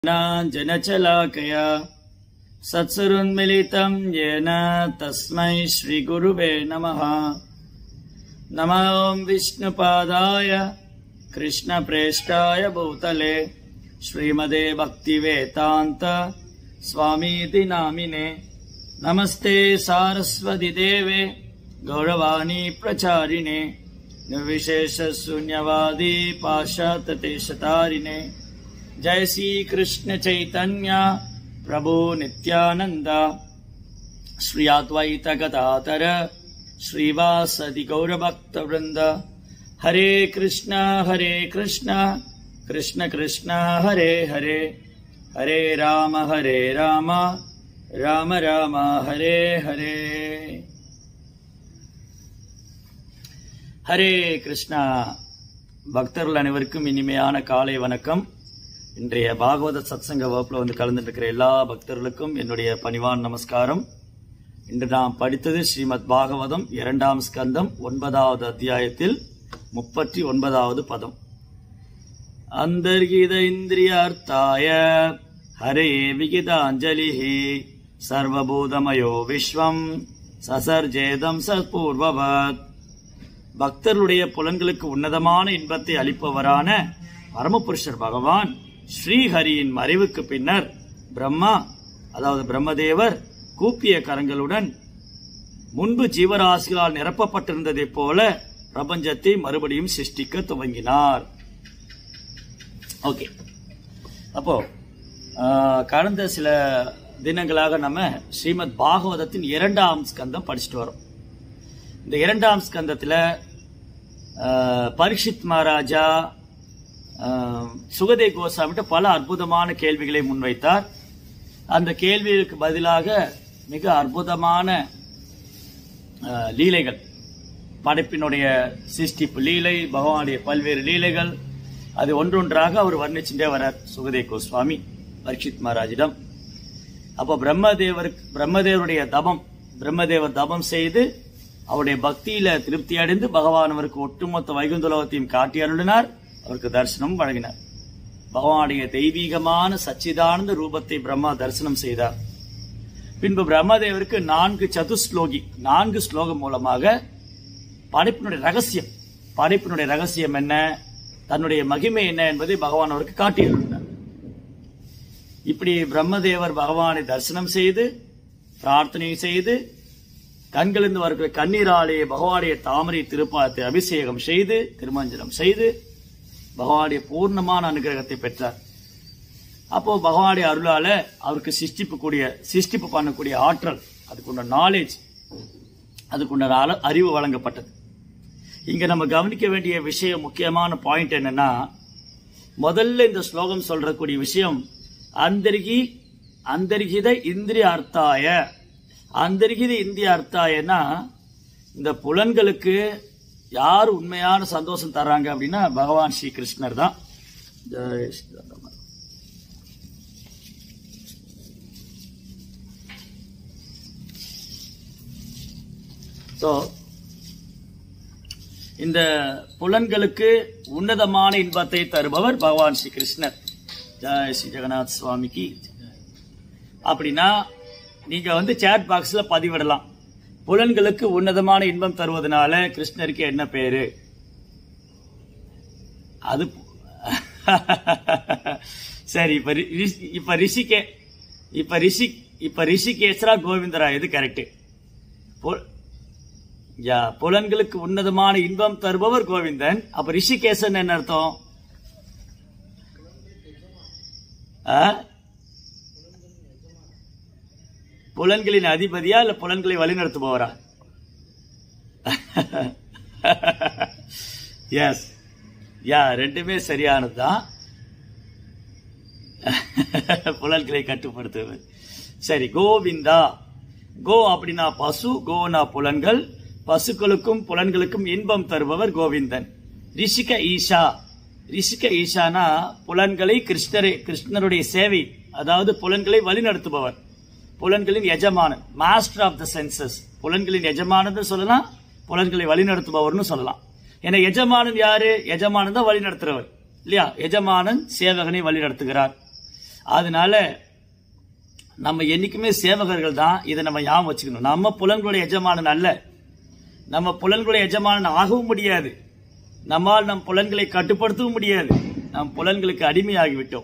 नाञ्जनचलाकया सत्सुरुन्मिलितं येन तस्मै श्रीगुरुवे नमः नमो विष्णुपादाय कृष्णप्रेष्ठाय भूतले श्रीमदे भक्तिवेदान्त स्वामीति नामिने नमस्ते सारस्वतिदेवे गौरवाणी प्रचारिणे निर्विशेषशून्यवादी पाशाततेशतारिणे जय श्री कृष्ण चैतन्य प्रभु नित्यानंद श्री अद्वैत गदाधर श्रीवासदि गौरभक्त वृंद हरे कृष्ण हरे कृष्ण कृष्ण कृष्ण हरे हरे हरे राम हरे राम राम राम हरे हरे ஹரே கிருஷ்ணா பக்தர்கள் அனைவருக்கும் இனிமையான காலை வணக்கம் இன்றைய பாகவத சத்சங்க வகுப்புல வந்து கலந்துட்டு இருக்கிற எல்லா பக்தர்களுக்கும் என்னுடைய பணிவான் நமஸ்காரம் இன்று நாம் படித்தது ஸ்ரீமத் பாகவதம் இரண்டாம் ஸ்கந்தம் ஒன்பதாவது அத்தியாயத்தில் முப்பத்தி ஒன்பதாவது பதம் அந்தர்கீத இந்திரியார்த்தாய ஹரே விகிதாஞ்சலி சர்வபூதமயோ விஸ்வம் சசர்ஜேதம் சற்பூர்வவத் பக்தர்களுடைய புலன்களுக்கு உன்னதமான இன்பத்தை அளிப்பவரான பரமபுருஷர் பகவான் ஸ்ரீஹரியின் மறைவுக்கு பின்னர் பிரம்மா அதாவது பிரம்மதேவர் கூப்பிய கரங்களுடன் முன்பு ஜீவராசிகளால் நிரப்பப்பட்டிருந்ததைப் போல பிரபஞ்சத்தை மறுபடியும் சிருஷ்டிக்க துவங்கினார் ஓகே அப்போ ஆஹ், கடந்த சில தினங்களாக நம்ம ஸ்ரீமத் பாகவதத்தின் இரண்டாம் ஸ்கந்தம் படிச்சுட்டு வரோம் இந்த இரண்டாம் ஸ்கந்தத்துல ஆஹ், பரீட்சித் மகாராஜா ஆஹ், சுகதே கோசாமிட்ட பல அற்புதமான கேள்விகளை முன்வைத்தார் அந்த கேள்விகளுக்கு பதிலாக மிக அற்புதமான ஆஹ், லீலைகள் படைப்பினுடைய சிருஷ்டிப்பு லீலை பகவானுடைய பல்வேறு லீலைகள் அது ஒன்றொன்றாக அவர் வர்ணிச்சுட்டே வரார் சுகதே கோஸ்வாமி பரீட்சித் மகாராஜிடம் அப்போ பிரம்மதேவருக்கு பிரம்மதேவருடைய தபம் பிரம்மதேவர் தபம் செய்து அவருடைய பக்தியில திருப்தி அடைந்து பகவான் அவருக்கு ஒட்டுமொத்த வைகுந்தலோகத்தையும் காட்டி அருளினார் அவருக்கு தரிசனம் வழங்கினார் பகவானுடைய தெய்வீகமான சச்சிதானந்த ரூபத்தை பிரம்மா தரிசனம் செய்தார் பின்பு பிரம்மதேவருக்கு நான்கு சதுஸ்லோகி நான்கு ஸ்லோகம் மூலமாக படைப்பினுடைய ரகசியம் படைப்பினுடைய ரகசியம் என்ன தன்னுடைய மகிமை என்ன என்பதை பகவான் அவருக்கு காட்டியிருந்தார் இப்படி பிரம்மதேவர் பகவானை தரிசனம் செய்து பிரார்த்தனை செய்து கண்களிருந்து வருகிற கண்ணீராலே பகவானுடைய தாமரை திருப்பாத்தை அபிஷேகம் செய்து திருமஞ்சனம் செய்து பகவானுடைய பூர்ணமான அனுகிரகத்தை பெற்றார் அப்போ பகவானுடைய அருளால அவருக்கு சிருஷ்டிப்பு கூடிய சிருஷ்டிப்பு பண்ணக்கூடிய ஆற்றல் அதுக்குண்ட நாலேஜ் அதுக்குண்ட அல- அறிவு வழங்கப்பட்டது இங்க நம்ம கவனிக்க வேண்டிய விஷயம் முக்கியமான பாயிண்ட் என்னன்னா முதல்ல இந்த ஸ்லோகம் சொல்றக்கூடிய விஷயம் அந்தர்கி அந்தர்கித இந்திரிய அர்த்தாய அந்தர்கித இந்திய அர்த்தாயனா இந்த புலன்களுக்கு யார் உண்மையான சந்தோஷம் தர்றாங்க அப்படின்னா பகவான் ஸ்ரீ கிருஷ்ணர் தான் ஜெய் ஸ்ரீ ராம. So, இந்த புலன்களுக்கு உன்னதமான இன்பத்தை தருபவர் பகவான் ஸ்ரீ கிருஷ்ணர் ஜெய் ஸ்ரீ ஜெகநாத் சுவாமிக்கு அப்படின்னா நீங்க வந்து சேட் பாக்ஸ்ல பதிவிடலாம் புலன்களுக்கு உன்னதமான இன்பம் தருவதனால கிருஷ்ணருக்கு என்ன பேரு அது சரி இப்ப ரி- ரிஷி- இப்ப ரிஷிகே இப்ப ரிஷி இப்ப ரிஷிகேஸ்வரா கோவிந்தரா இது கரெக்ட் யா புலன்களுக்கு உன்னதமான இன்பம் தருபவர் கோவிந்தன் அப்ப ரிஷிகேசன் என்ன அர்த்தம் ஆ? புலன்களின் அதிபதியா இல்ல புலன்களை வழிநடத்துபவரா எஸ் யா ரெண்டுமே சரியானதுதான் புலன்களை கட்டுப்படுத்துவது சரி கோவிந்தா கோ அப்படின்னா பசு கோனா புலன்கள் பசுக்களுக்கும் புலன்களுக்கும் இன்பம் தருபவர் கோவிந்தன் ரிஷிக ஈஷா ரிஷிக ஈஷானா புலன்களை கிருஷ்ணரை கிருஷ்ணருடைய சேவை அதாவது புலன்களை வழிநடத்துபவர் புலன்களின் எஜமானன் மாஸ்டர் ஆஃப் த சென்சஸ் புலன்களின் எஜமானன்னு சொல்லலாம் புலன்களை வழிநடத்துபவர்னு சொல்லலாம் ஏன்னா எஜமானன் யாரு எஜமானன் தான் வழி நடத்துறவர் இல்லையா எஜமானன் சேவகனை வழி நடத்துகிறார் அதனால நம்ம என்னைக்குமே சேவகர்கள் தான் இதை நம்ம ஞாபகம் வச்சுக்கணும் நம்ம புலன்களுடைய எஜமானன் அல்ல நம்ம புலன்களுடைய எஜமானன் ஆகவும் முடியாது நம்மால் நம் புலன்களை கட்டுப்படுத்தவும் முடியாது நம் புலன்களுக்கு அடிமையாகிவிட்டோம்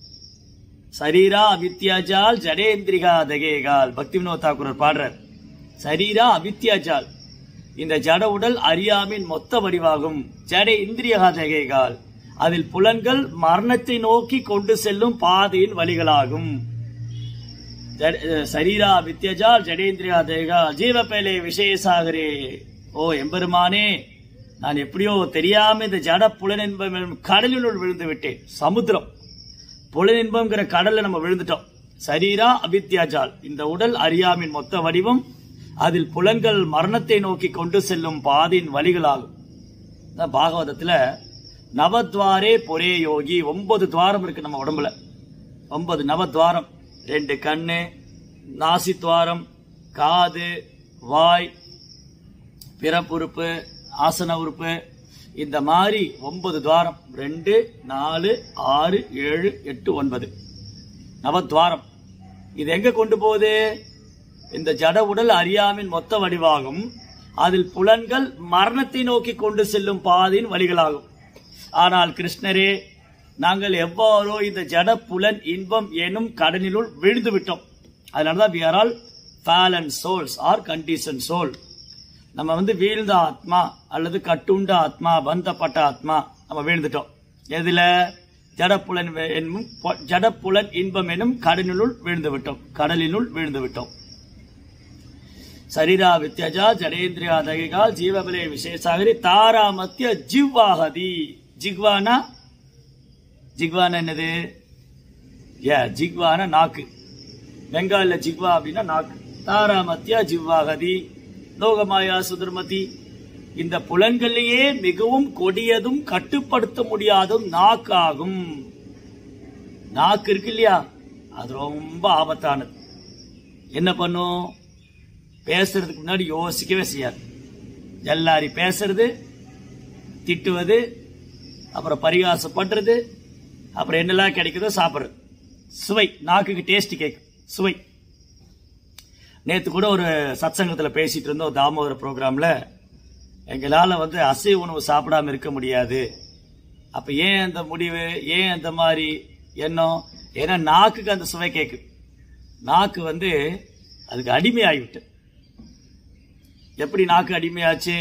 சரீரா அவித்யாஜால் ஜடேந்திரிகா தகேகால் பக்தி வினோத் தாக்கூரர் பாடுறார் சரீரா அவித்யாஜால் இந்த ஜட உடல் அறியாமின் மொத்த வடிவாகும் ஜட இந்திரியகா தகேகால் அதில் புலன்கள் மரணத்தை நோக்கி கொண்டு செல்லும் பாதையின் வழிகளாகும் ஜட- சரீரா வித்யஜால் ஜடேந்திரியா தேகா ஜீவ பேலே விசேஷாகரே ஓ எம்பெருமானே நான் எப்படியோ தெரியாம இந்த ஜட புலனின்பம் எனும் கடலினுள் விழுந்து விட்டேன் சமுத்திரம் புலனின்பம்ங்கிற கடல்ல நம்ம விழுந்துட்டோம் சரீரா அவித்யாஜால் இந்த உடல் அறியாமின் மொத்த வடிவம் அதில் புலன்கள் மரணத்தை நோக்கி கொண்டு செல்லும் பாதையின் வழிகளாகும் அதான் பாகவதத்துல நவத்வாரே பொரே யோகி ஒன்பது துவாரம் இருக்கு நம்ம உடம்புல ஒன்பது நவத்வாரம் ரெண்டு கண்ணு நாசி துவாரம் காது வாய் பிறப்புறுப்பு ஆசன உறுப்பு இந்த மாதிரி ஒன்பது துவாரம் ரெண்டு நாலு ஆறு ஏழு எட்டு ஒன்பது நவத்வாரம் இது எங்க கொண்டு போகுது இந்த ஜட உடல் அறியாமின் மொத்த வடிவாகும் அதில் புலன்கள் மரணத்தை நோக்கி கொண்டு செல்லும் பாதையின் வழிகளாகும் ஆனால் கிருஷ்ணரே நாங்கள் எவ்வாறோ இந்த ஜட புலன் இன்பம் எனும் கடனிலுள் விழுந்து விட்டோம் அதனாலதான் we are all fallen souls are conditioned soul நம்ம வந்து வீழ்ந்த ஆத்மா அல்லது கட்டுண்ட ஆத்மா பந்தப்பட்ட ஆத்மா நம்ம வீழ்ந்துட்டோம் எதுல ஜடப்புலன் வே- என்னும் பொ- ஜடப்புலன் இன்பம் எனும் கடலினுள் வீழ்ந்து விட்டோம் கடலினுள் வீழ்ந்து விட்டோம் சரீரா வித்யஜா ஜடேந்திரியா தகிகால் ஜீவபலே விசேஷாகரி தாராமத்திய ஜிவ்வாகதி ஜிக்வானா ஜிக்வானா என்னது ஏ ஜிக்வானா நாக்கு பெங்காலில் ஜிக்வா அப்படின்னா நாக்கு தாராமத்தியா ஜிவ்வாகதி லோகமாயா சுதர்மதி இந்த புலன்களிலேயே மிகவும் கொடியதும் கட்டுப்படுத்த முடியாதும் நாக்காகும் நாக்கு இருக்கு இல்லையா அது ரொம்ப ஆபத்தானது என்ன பண்ணும் பேசுறதுக்கு முன்னாடி யோசிக்கவே செய்யாது எல்லாரையும் பேசுறது திட்டுவது அப்புறம் பரிகாசம் பண்றது அப்புறம் என்னெல்லாம் கிடைக்குதோ சாப்பிடுறது சுவை நாக்குக்கு டேஸ்ட் கேட்கும் சுவை நேத்து கூட ஒரு சத்சங்கத்துல பேசிட்டு இருந்தோம் தாமோதர ப்ரோக்ராம்ல எங்களால வந்து அசைவ உணவு சாப்பிடாம இருக்க முடியாது அப்ப ஏன் அந்த முடிவு ஏன் அந்த மாதிரி எண்ணம் ஏன்னா நாக்குக்கு அந்த சுவை கேக்கு நாக்கு வந்து அதுக்கு அடிமையாகிவிட்டு எப்படி நாக்கு அடிமையாச்சு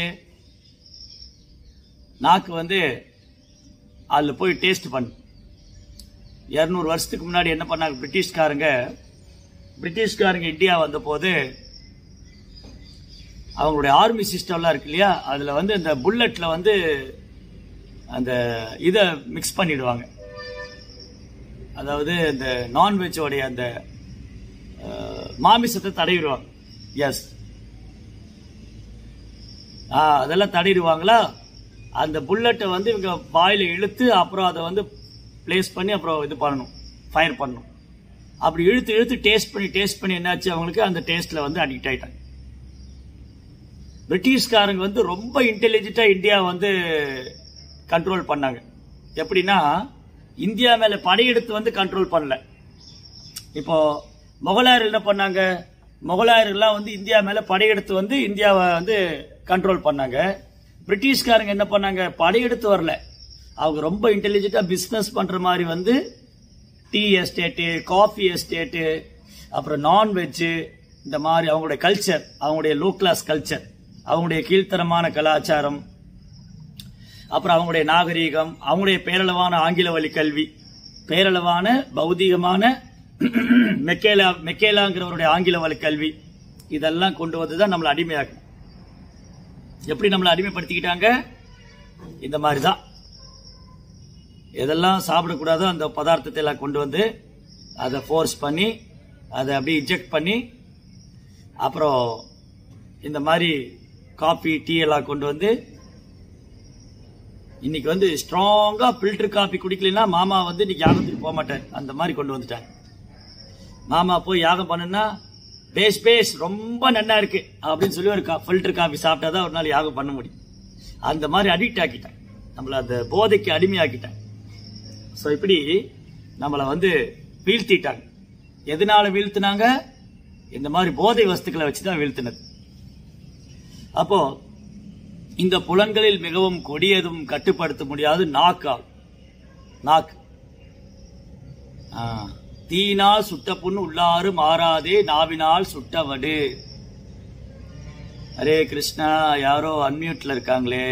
நாக்கு வந்து அதில் போய் டேஸ்ட் பண்ணு இரநூறு வருஷத்துக்கு முன்னாடி என்ன பண்ணாங்க பிரிட்டிஷ்காரங்க பிரிட்டிஷ்காரங்க இந்தியா வந்தபோது அவங்களுடைய ஆர்மி சிஸ்டம்லாம் இருக்கு இல்லையா அதில் வந்து இந்த புல்லட்டில் வந்து அந்த இதை மிக்ஸ் பண்ணிடுவாங்க அதாவது இந்த நான்வெஜ்ஜோடைய அந்த அஹ், மாமிசத்தை தடவிடுவாங்க எஸ் ஆ அதெல்லாம் தடவிடுவாங்களா அந்த புல்லட்டை வந்து இவங்க வாயில இழுத்து அப்புறம் அதை வந்து ப்ளேஸ் பண்ணி அப்புறம் இது பண்ணணும் ஃபயர் பண்ணணும் அப்படி இழுத்து இழுத்து டேஸ்ட் பண்ணி டேஸ்ட் பண்ணி என்னாச்சு அவங்களுக்கு அந்த டேஸ்ட்ல வந்து அடிக்ட் ஆயிட்டாங்க பிரிட்டிஷ்காரங்க வந்து ரொம்ப இன்டெலிஜென்ட்டா இந்தியா வந்து கண்ட்ரோல் பண்ணாங்க எப்படின்னா இந்தியா மேல படையெடுத்து வந்து கண்ட்ரோல் பண்ணல இப்போ முகலாயர் என்ன பண்ணாங்க முகலாயர்கள்லாம் வந்து இந்தியா மேல படையெடுத்து வந்து இந்தியாவை வந்து கண்ட்ரோல் பண்ணாங்க பிரிட்டிஷ்காரங்க என்ன பண்ணாங்க படையெடுத்து வரல அவங்க ரொம்ப இன்டெலிஜென்ட்டா பிசினஸ் பண்ற மாதிரி வந்து டீ எஸ்டேட்டு காஃபி எஸ்டேட்டு அப்புறம் நான்வெஜ்ஜு இந்த மாதிரி அவங்களுடைய கல்ச்சர் அவங்களுடைய லோ கிளாஸ் கல்ச்சர் அவங்களுடைய கீழ்த்தரமான கலாச்சாரம் அப்புறம் அவங்களுடைய நாகரீகம் அவங்களுடைய பேரளவான ஆங்கில வழி கல்வி பேரளவான பௌதீகமான மெக்கேலா மெக்கேலாங்கிறவருடைய ஆங்கில வழி கல்வி இதெல்லாம் கொண்டு வந்து தான் நம்மளை அடிமையாக்கும் எப்படி நம்மளை அடிமைப்படுத்திக்கிட்டாங்க இந்த மாதிரி தான் எதெல்லாம் சாப்பிடக்கூடாதோ அந்த பதார்த்தத்தை எல்லாம் கொண்டு வந்து அதை ஃபோர்ஸ் பண்ணி அதை அப்படியே இன்ஜெக்ட் பண்ணி அப்புறம் இந்த மாதிரி காஃபி டீ எல்லாம் கொண்டு வந்து இன்னைக்கு வந்து ஸ்ட்ராங்கா ஃபில்டர் காபி குடிக்கலைன்னா மாமா வந்து இன்னைக்கு யாகத்துக்கு போக மாட்டார் அந்த மாதிரி கொண்டு வந்துட்டாங்க மாமா போய் யாகம் பண்ணுனா பேஸ் பேஸ் ரொம்ப நன்னா இருக்கு அப்படின்னு சொல்லி ஒரு ஃபில்டர் காபி சாப்பிட்டாதான் ஒரு நாள் யாகம் பண்ண முடியும் அந்த மாதிரி அடிக்ட் ஆக்கிட்டாங்க நம்மள அந்த போதைக்கு அடிமையாக்கிட்டாங்க ஸோ இப்படி நம்மளை வந்து வீழ்த்திட்டாங்க எதனால வீழ்த்தினாங்க இந்த மாதிரி போதை வஸ்துக்களை வச்சு தான் வீழ்த்தினது அப்போ இந்த புலன்களில் மிகவும் கொடியதும் கட்டுப்படுத்த முடியாது நாக்கால் நாக்கு ஆ, தீயினால் சுட்ட புண் உள்ளாறு மாறாதே நாவினால் சுட்டவடு ஹரே கிருஷ்ணா யாரோ அன்மியூட்ல இருக்காங்களே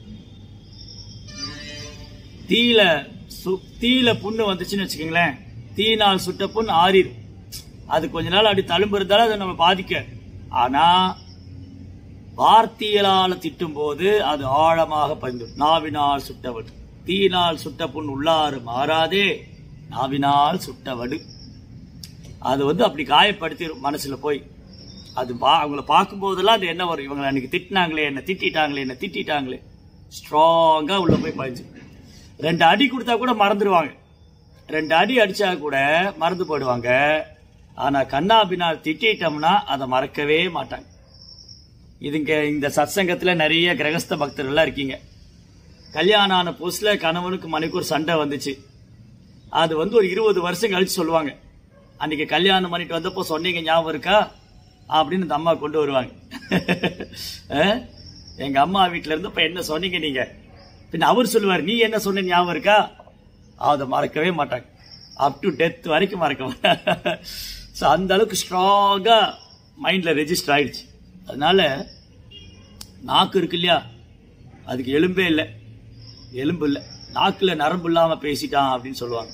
தீயில சு- தீயில புண்ணு வந்துச்சுன்னு வச்சுக்கோங்களேன் தீயினால் சுட்ட புண் ஆறிடும் அது கொஞ்ச நாள் அப்படி தழும்பு இருந்தாலும் அதை நம்ம பாதிக்க ஆனா வார்த்தைகளால திட்டும் போது அது ஆழமாக பதிந்தும் நாவினால் சுட்டவடு தீயினால் சுட்ட புண் உள்ளாறு மாறாதே நாவினால் சுட்டவடு அது வந்து அப்படி காயப்படுத்திடும் மனசுல போய் அது பா அவங்கள பார்க்கும் போதெல்லாம் அது என்ன வரும் இவங்களை அன்னைக்கு திட்டினாங்களே என்ன திட்டிட்டாங்களே என்ன திட்டிட்டாங்களே ஸ்ட்ராங்கா உள்ள போய் பதிஞ்சு ரெண்டு அடி கொடுத்தா கூட மறந்துடுவாங்க ரெண்டு அடி அடிச்சா கூட மறந்து போயிடுவாங்க ஆனா கண்ணாபினால் திட்டிட்டோம்னா அதை மறக்கவே மாட்டாங்க இதுங்க இந்த சத்சங்கத்துல நிறைய கிரகஸ்த பக்தர்கள்லாம் இருக்கீங்க கல்யாணம் ஆன புதுசுல கணவனுக்கு மனைவிக்கு ஒரு சண்டை வந்துச்சு அது வந்து ஒரு இருபது வருஷம் கழிச்சு சொல்லுவாங்க அன்னைக்கு கல்யாணம் பண்ணிட்டு வந்தப்போ சொன்னீங்க ஞாபகம் இருக்கா அப்படின்னு இந்த அம்மா கொண்டு வருவாங்க அஹ்? எங்க அம்மா வீட்டுல இருந்தப்ப என்ன சொன்னீங்க நீங்க பின்ன அவர் சொல்லுவார் நீ என்ன சொன்ன ஞாபகம் இருக்கா அதை மறக்கவே மாட்டாங்க அப் டு டெத் வரைக்கும் மறக்க மாட்டாங்க ஸோ அந்த அளவுக்கு ஸ்ட்ராங்கா மைண்ட்ல ரெஜிஸ்டர் ஆயிடுச்சு அதனால நாக்கு இருக்கு இல்லையா அதுக்கு எலும்பே இல்லை எலும்பு இல்லை நாக்குல நரம்பு இல்லாம பேசிட்டான் அப்படின்னு சொல்லுவாங்க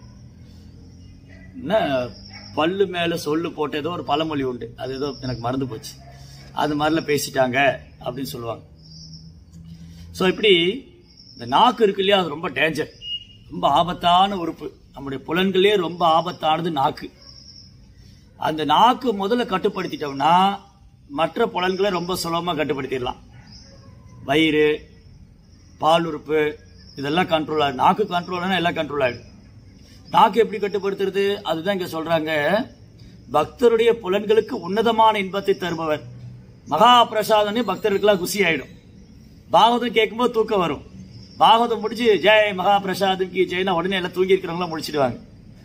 என்ன பல்லு மேல சொல்லு போட்ட ஏதோ ஒரு பழமொழி உண்டு அது ஏதோ எனக்கு மறந்து போச்சு அது மாதிரிலாம் பேசிட்டாங்க அப்படின்னு சொல்லுவாங்க ஸோ இப்படி இந்த நாக்கு இருக்கு இல்லையா அது ரொம்ப டேஞ்சர் ரொம்ப ஆபத்தான உறுப்பு நம்முடைய புலன்களே ரொம்ப ஆபத்தானது நாக்கு அந்த நாக்கு முதல்ல கட்டுப்படுத்திட்டோம்னா மற்ற புலன்களை ரொம்ப சுலபமாக கட்டுப்படுத்திடலாம் வயிறு பால் உறுப்பு இதெல்லாம் கண்ட்ரோல் ஆகும் நாக்கு கண்ட்ரோல் ஆனால் எல்லாம் கண்ட்ரோல் ஆகிடும் நாக்கு எப்படி கட்டுப்படுத்துறது அதுதான் இங்க சொல்றாங்க பக்தருடைய புலன்களுக்கு உன்னதமான இன்பத்தை தருபவர் மகா பிரசாதனே பக்தர்களுக்கெல்லாம் குசி ஆயிடும் பாகவதம் கேட்கும்போது தூக்கம் வரும் பாகவதம் முடிச்சு ஜெய் மகா பிரசாதம் கி ஜெய்னா உடனே எல்லாம் தூங்கி இருக்கிறவங்களாம் முடிச்சிடுவாங்க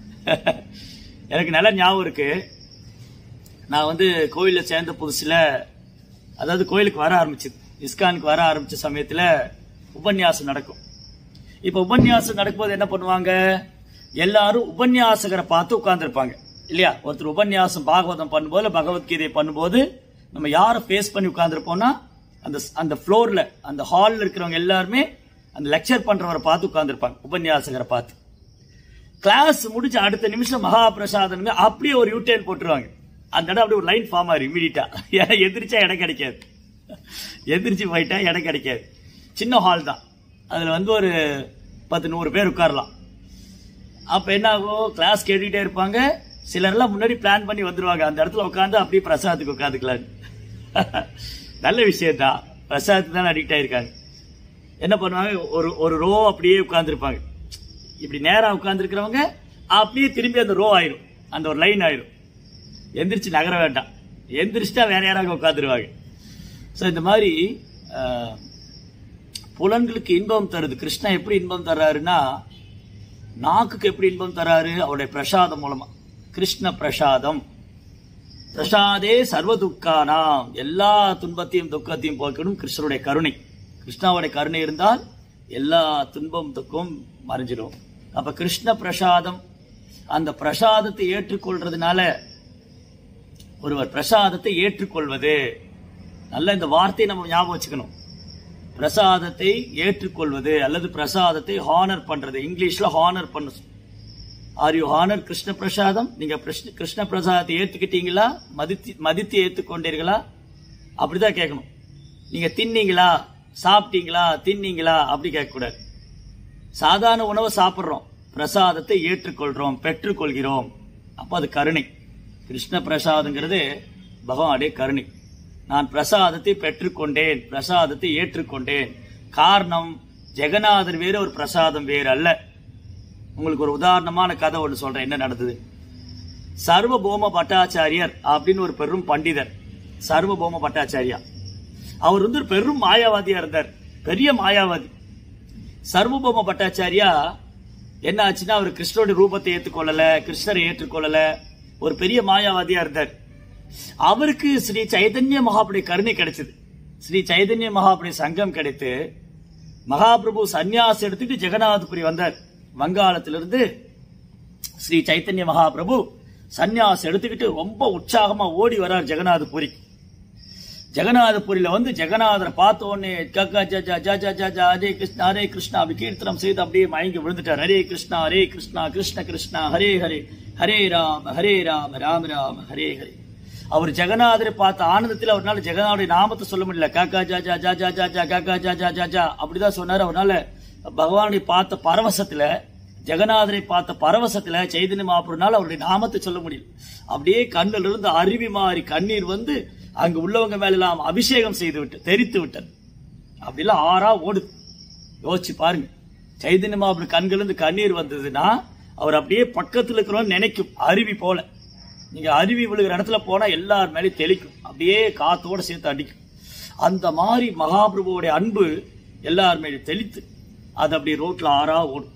எனக்கு நல்ல ஞாபகம் இருக்கு நான் வந்து கோயில்ல சேர்ந்த புதுசுல அதாவது கோயிலுக்கு வர ஆரம்பிச்சது இஸ்கானுக்கு வர ஆரம்பிச்ச சமயத்துல உபன்யாசம் நடக்கும் இப்ப உபன்யாசம் நடக்கும்போது என்ன பண்ணுவாங்க எல்லாரும் உபன்யாசகரை பார்த்து உட்கார்ந்துருப்பாங்க இல்லையா ஒருத்தர் உபன்யாசம் பாகவதம் பண்ணும்போது பகவத்கீதை பண்ணும்போது நம்ம யாரை ஃபேஸ் பண்ணி உட்கார்ந்துருப்போம்னா அந்த அந்த ஃப்ளோர்ல அந்த ஹால்ல இருக்கிறவங்க எல்லாருமே அந்த லெக்சர் பண்றவரை பார்த்து உட்கார்ந்துருப்பாங்க உபன்யாசகரை பார்த்து கிளாஸ் முடிஞ்ச அடுத்த நிமிஷம் மகா பிரசாதனுங்க அப்படியே ஒரு யூட்டேன் போட்டுருவாங்க அந்த இடம் அப்படியே ஒரு லைன் ஃபார்ம் ஆயிரும் இமீடியட்டா எதிர்ச்சா இடம் கிடைக்காது எதிர்ச்சி போயிட்டா இடம் கிடைக்காது சின்ன ஹால் தான் அதுல வந்து ஒரு பத்து நூறு பேர் உட்காரலாம் அப்ப என்ன ஆகும் கிளாஸ் கேட்டுக்கிட்டே இருப்பாங்க சிலர்லாம் முன்னாடி பிளான் பண்ணி வந்துருவாங்க அந்த இடத்துல உட்காந்து அப்படியே பிரசாதத்துக்கு உட்காந்துக்கலாம் நல்ல விஷயம் தான் பிரசாதத்துக்கு தான் அடிக்ட் ஆயிருக்காங்க என்ன பண்ணுவாங்க ஒரு ஒரு ரோ அப்படியே உட்கார்ந்துருப்பாங்க இப்படி நேரா உட்கார்ந்துருக்கிறவங்க அப்படியே திரும்பி அந்த ரோ ஆயிரும் அந்த ஒரு லைன் ஆயிரும் எந்திரிச்சு நகர வேண்டாம் எந்திரிச்சிட்டா வேற யாராவது உட்காந்துருவாங்க ஸோ இந்த மாதிரி அஹ், புலன்களுக்கு இன்பம் தருது கிருஷ்ணா எப்படி இன்பம் தர்றாருன்னா நாக்குக்கு எப்படி இன்பம் தராரு அவருடைய பிரசாதம் மூலமா கிருஷ்ண பிரசாதம் பிரசாதே சர்வ துக்கானாம் எல்லா துன்பத்தையும் துக்கத்தையும் போக்கணும் கிருஷ்ணருடைய கருணை கிருஷ்ணாவுடைய கருணை இருந்தால் எல்லா துன்பம் துக்கம் மறைஞ்சிடும் அப்ப கிருஷ்ண பிரசாதம் அந்த பிரசாதத்தை ஏற்றுக்கொள்றதுனால ஒருவர் பிரசாதத்தை ஏற்றுக்கொள்வது நல்ல இந்த வார்த்தையை நம்ம ஞாபகம் வச்சுக்கணும் பிரசாதத்தை ஏற்றுக்கொள்வது அல்லது பிரசாதத்தை ஹானர் பண்றது இங்கிலீஷ்ல ஹானர் பண்ண ஆர் யூ ஹானர் கிருஷ்ண பிரசாதம் நீங்க கிருஷ்ண கிருஷ்ண பிரசாதத்தை ஏத்துக்கிட்டீங்களா மதித்து மதித்து ஏத்துக்கொண்டீர்களா அப்படிதான் கேட்கணும் நீங்க தின்னீங்களா சாப்பிட்டீங்களா தின்னீங்களா அப்படி கேட்கக்கூடாது சாதாரண உணவை சாப்பிட்றோம் பிரசாதத்தை ஏற்றுக்கொள்றோம் பெற்றுக்கொள்கிறோம் அப்ப அது கருணை கிருஷ்ண பிரசாதங்கிறது பகவானுடைய கருணை நான் பிரசாதத்தை பெற்றுக்கொண்டேன் பிரசாதத்தை ஏற்றுக்கொண்டேன் காரணம் ஜெகநாதர் வேறு ஒரு பிரசாதம் வேறு அல்ல உங்களுக்கு ஒரு உதாரணமான கதை ஒன்று சொல்றேன் என்ன நடந்தது சர்வபௌம பட்டாச்சாரியர் அப்படின்னு ஒரு பெரும் பண்டிதர் சர்வபௌம பட்டாச்சாரியா அவர் வந்து ஒரு பெரும் மாயாவாதியா இருந்தார் பெரிய மாயாவாதி சர்வபௌம பட்டாச்சாரியா என்ன ஆச்சுன்னா அவர் கிருஷ்ணருடைய ரூபத்தை ஏற்றுக்கொள்ளல கிருஷ்ணரை ஏற்றுக்கொள்ளல ஒரு பெரிய மாயாவாதியா இருந்தார் அவருக்கு ஸ்ரீ சைதன்ய மகாபுடைய கருணை கிடைச்சது ஸ்ரீ சைதன்ய மகாபுடைய சங்கம் கிடைத்து மகாபிரபு சந்நியாசம் எடுத்துட்டு ஜெகநாதபுரி வந்தார் வங்காளத்திலிருந்து ஸ்ரீ சைத்தன்ய மகாபிரபு சந்நியாசம் எடுத்துக்கிட்டு ரொம்ப உற்சாகமா ஓடி வரார் ஜெகநாதபுரி ஜெகநாதபுரியில வந்து ஜெகநாதரை பார்த்த உடனே கக்கா ஜா ஜா ஜா ஜா ஜா ஜா ஹரே கிருஷ்ணா ஹரே கிருஷ்ணா அப்படி கீர்த்தனம் செய்து அப்படியே மயங்கி விழுந்துட்டார் ஹரே கிருஷ்ணா ஹரே கிருஷ்ணா கிருஷ்ண கிருஷ்ணா ஹரே ஹரே ஹரே ராம ஹரே ராம ராம ராம ஹரே ஹரே அவர் ஜெகநாதரை பார்த்த ஆனந்தத்தில் அவரால் ஜெகநாதருடைய நாமத்தை சொல்ல முடியல காக்கா ஜா ஜா ஜா ஜா ஜா ஜா காக்கா ஜா ஜா ஜா ஜா அப்படிதான் சொன்னார் அவரால் பகவானை பார்த்த பரவசத்துல ஜெகநாதரை பார்த்த பரவசத்துல சைதன்ய மகாபுரனால அவருடைய நாமத்தை சொல்ல முடியல அப்படியே கண்ணில் இருந்து அருவி மாறி கண்ணீர் வந்து அங்கு உள்ளவங்க மேல எல்லாம் அபிஷேகம் செய்து விட்டு தெரித்து விட்டது அப்படிலாம் ஆறா ஓடுது யோசிச்சு பாருங்க சைதன்ய மகாபுர கண்கள் இருந்து கண்ணீர் வந்ததுன்னா அவர் அப்படியே பக்கத்துல இருக்கிறோம் நினைக்கும் அருவி போல நீங்க அருவி விழுகிற இடத்துல போனா எல்லார் மேலேயும் தெளிக்கும் அப்படியே காத்தோட சேர்த்து அடிக்கும் அந்த மாதிரி மகாபிரபுவோடைய அன்பு எல்லார் மேலேயும் தெளித்து அது அப்படியே ரோட்ல ஆறா ஓடும்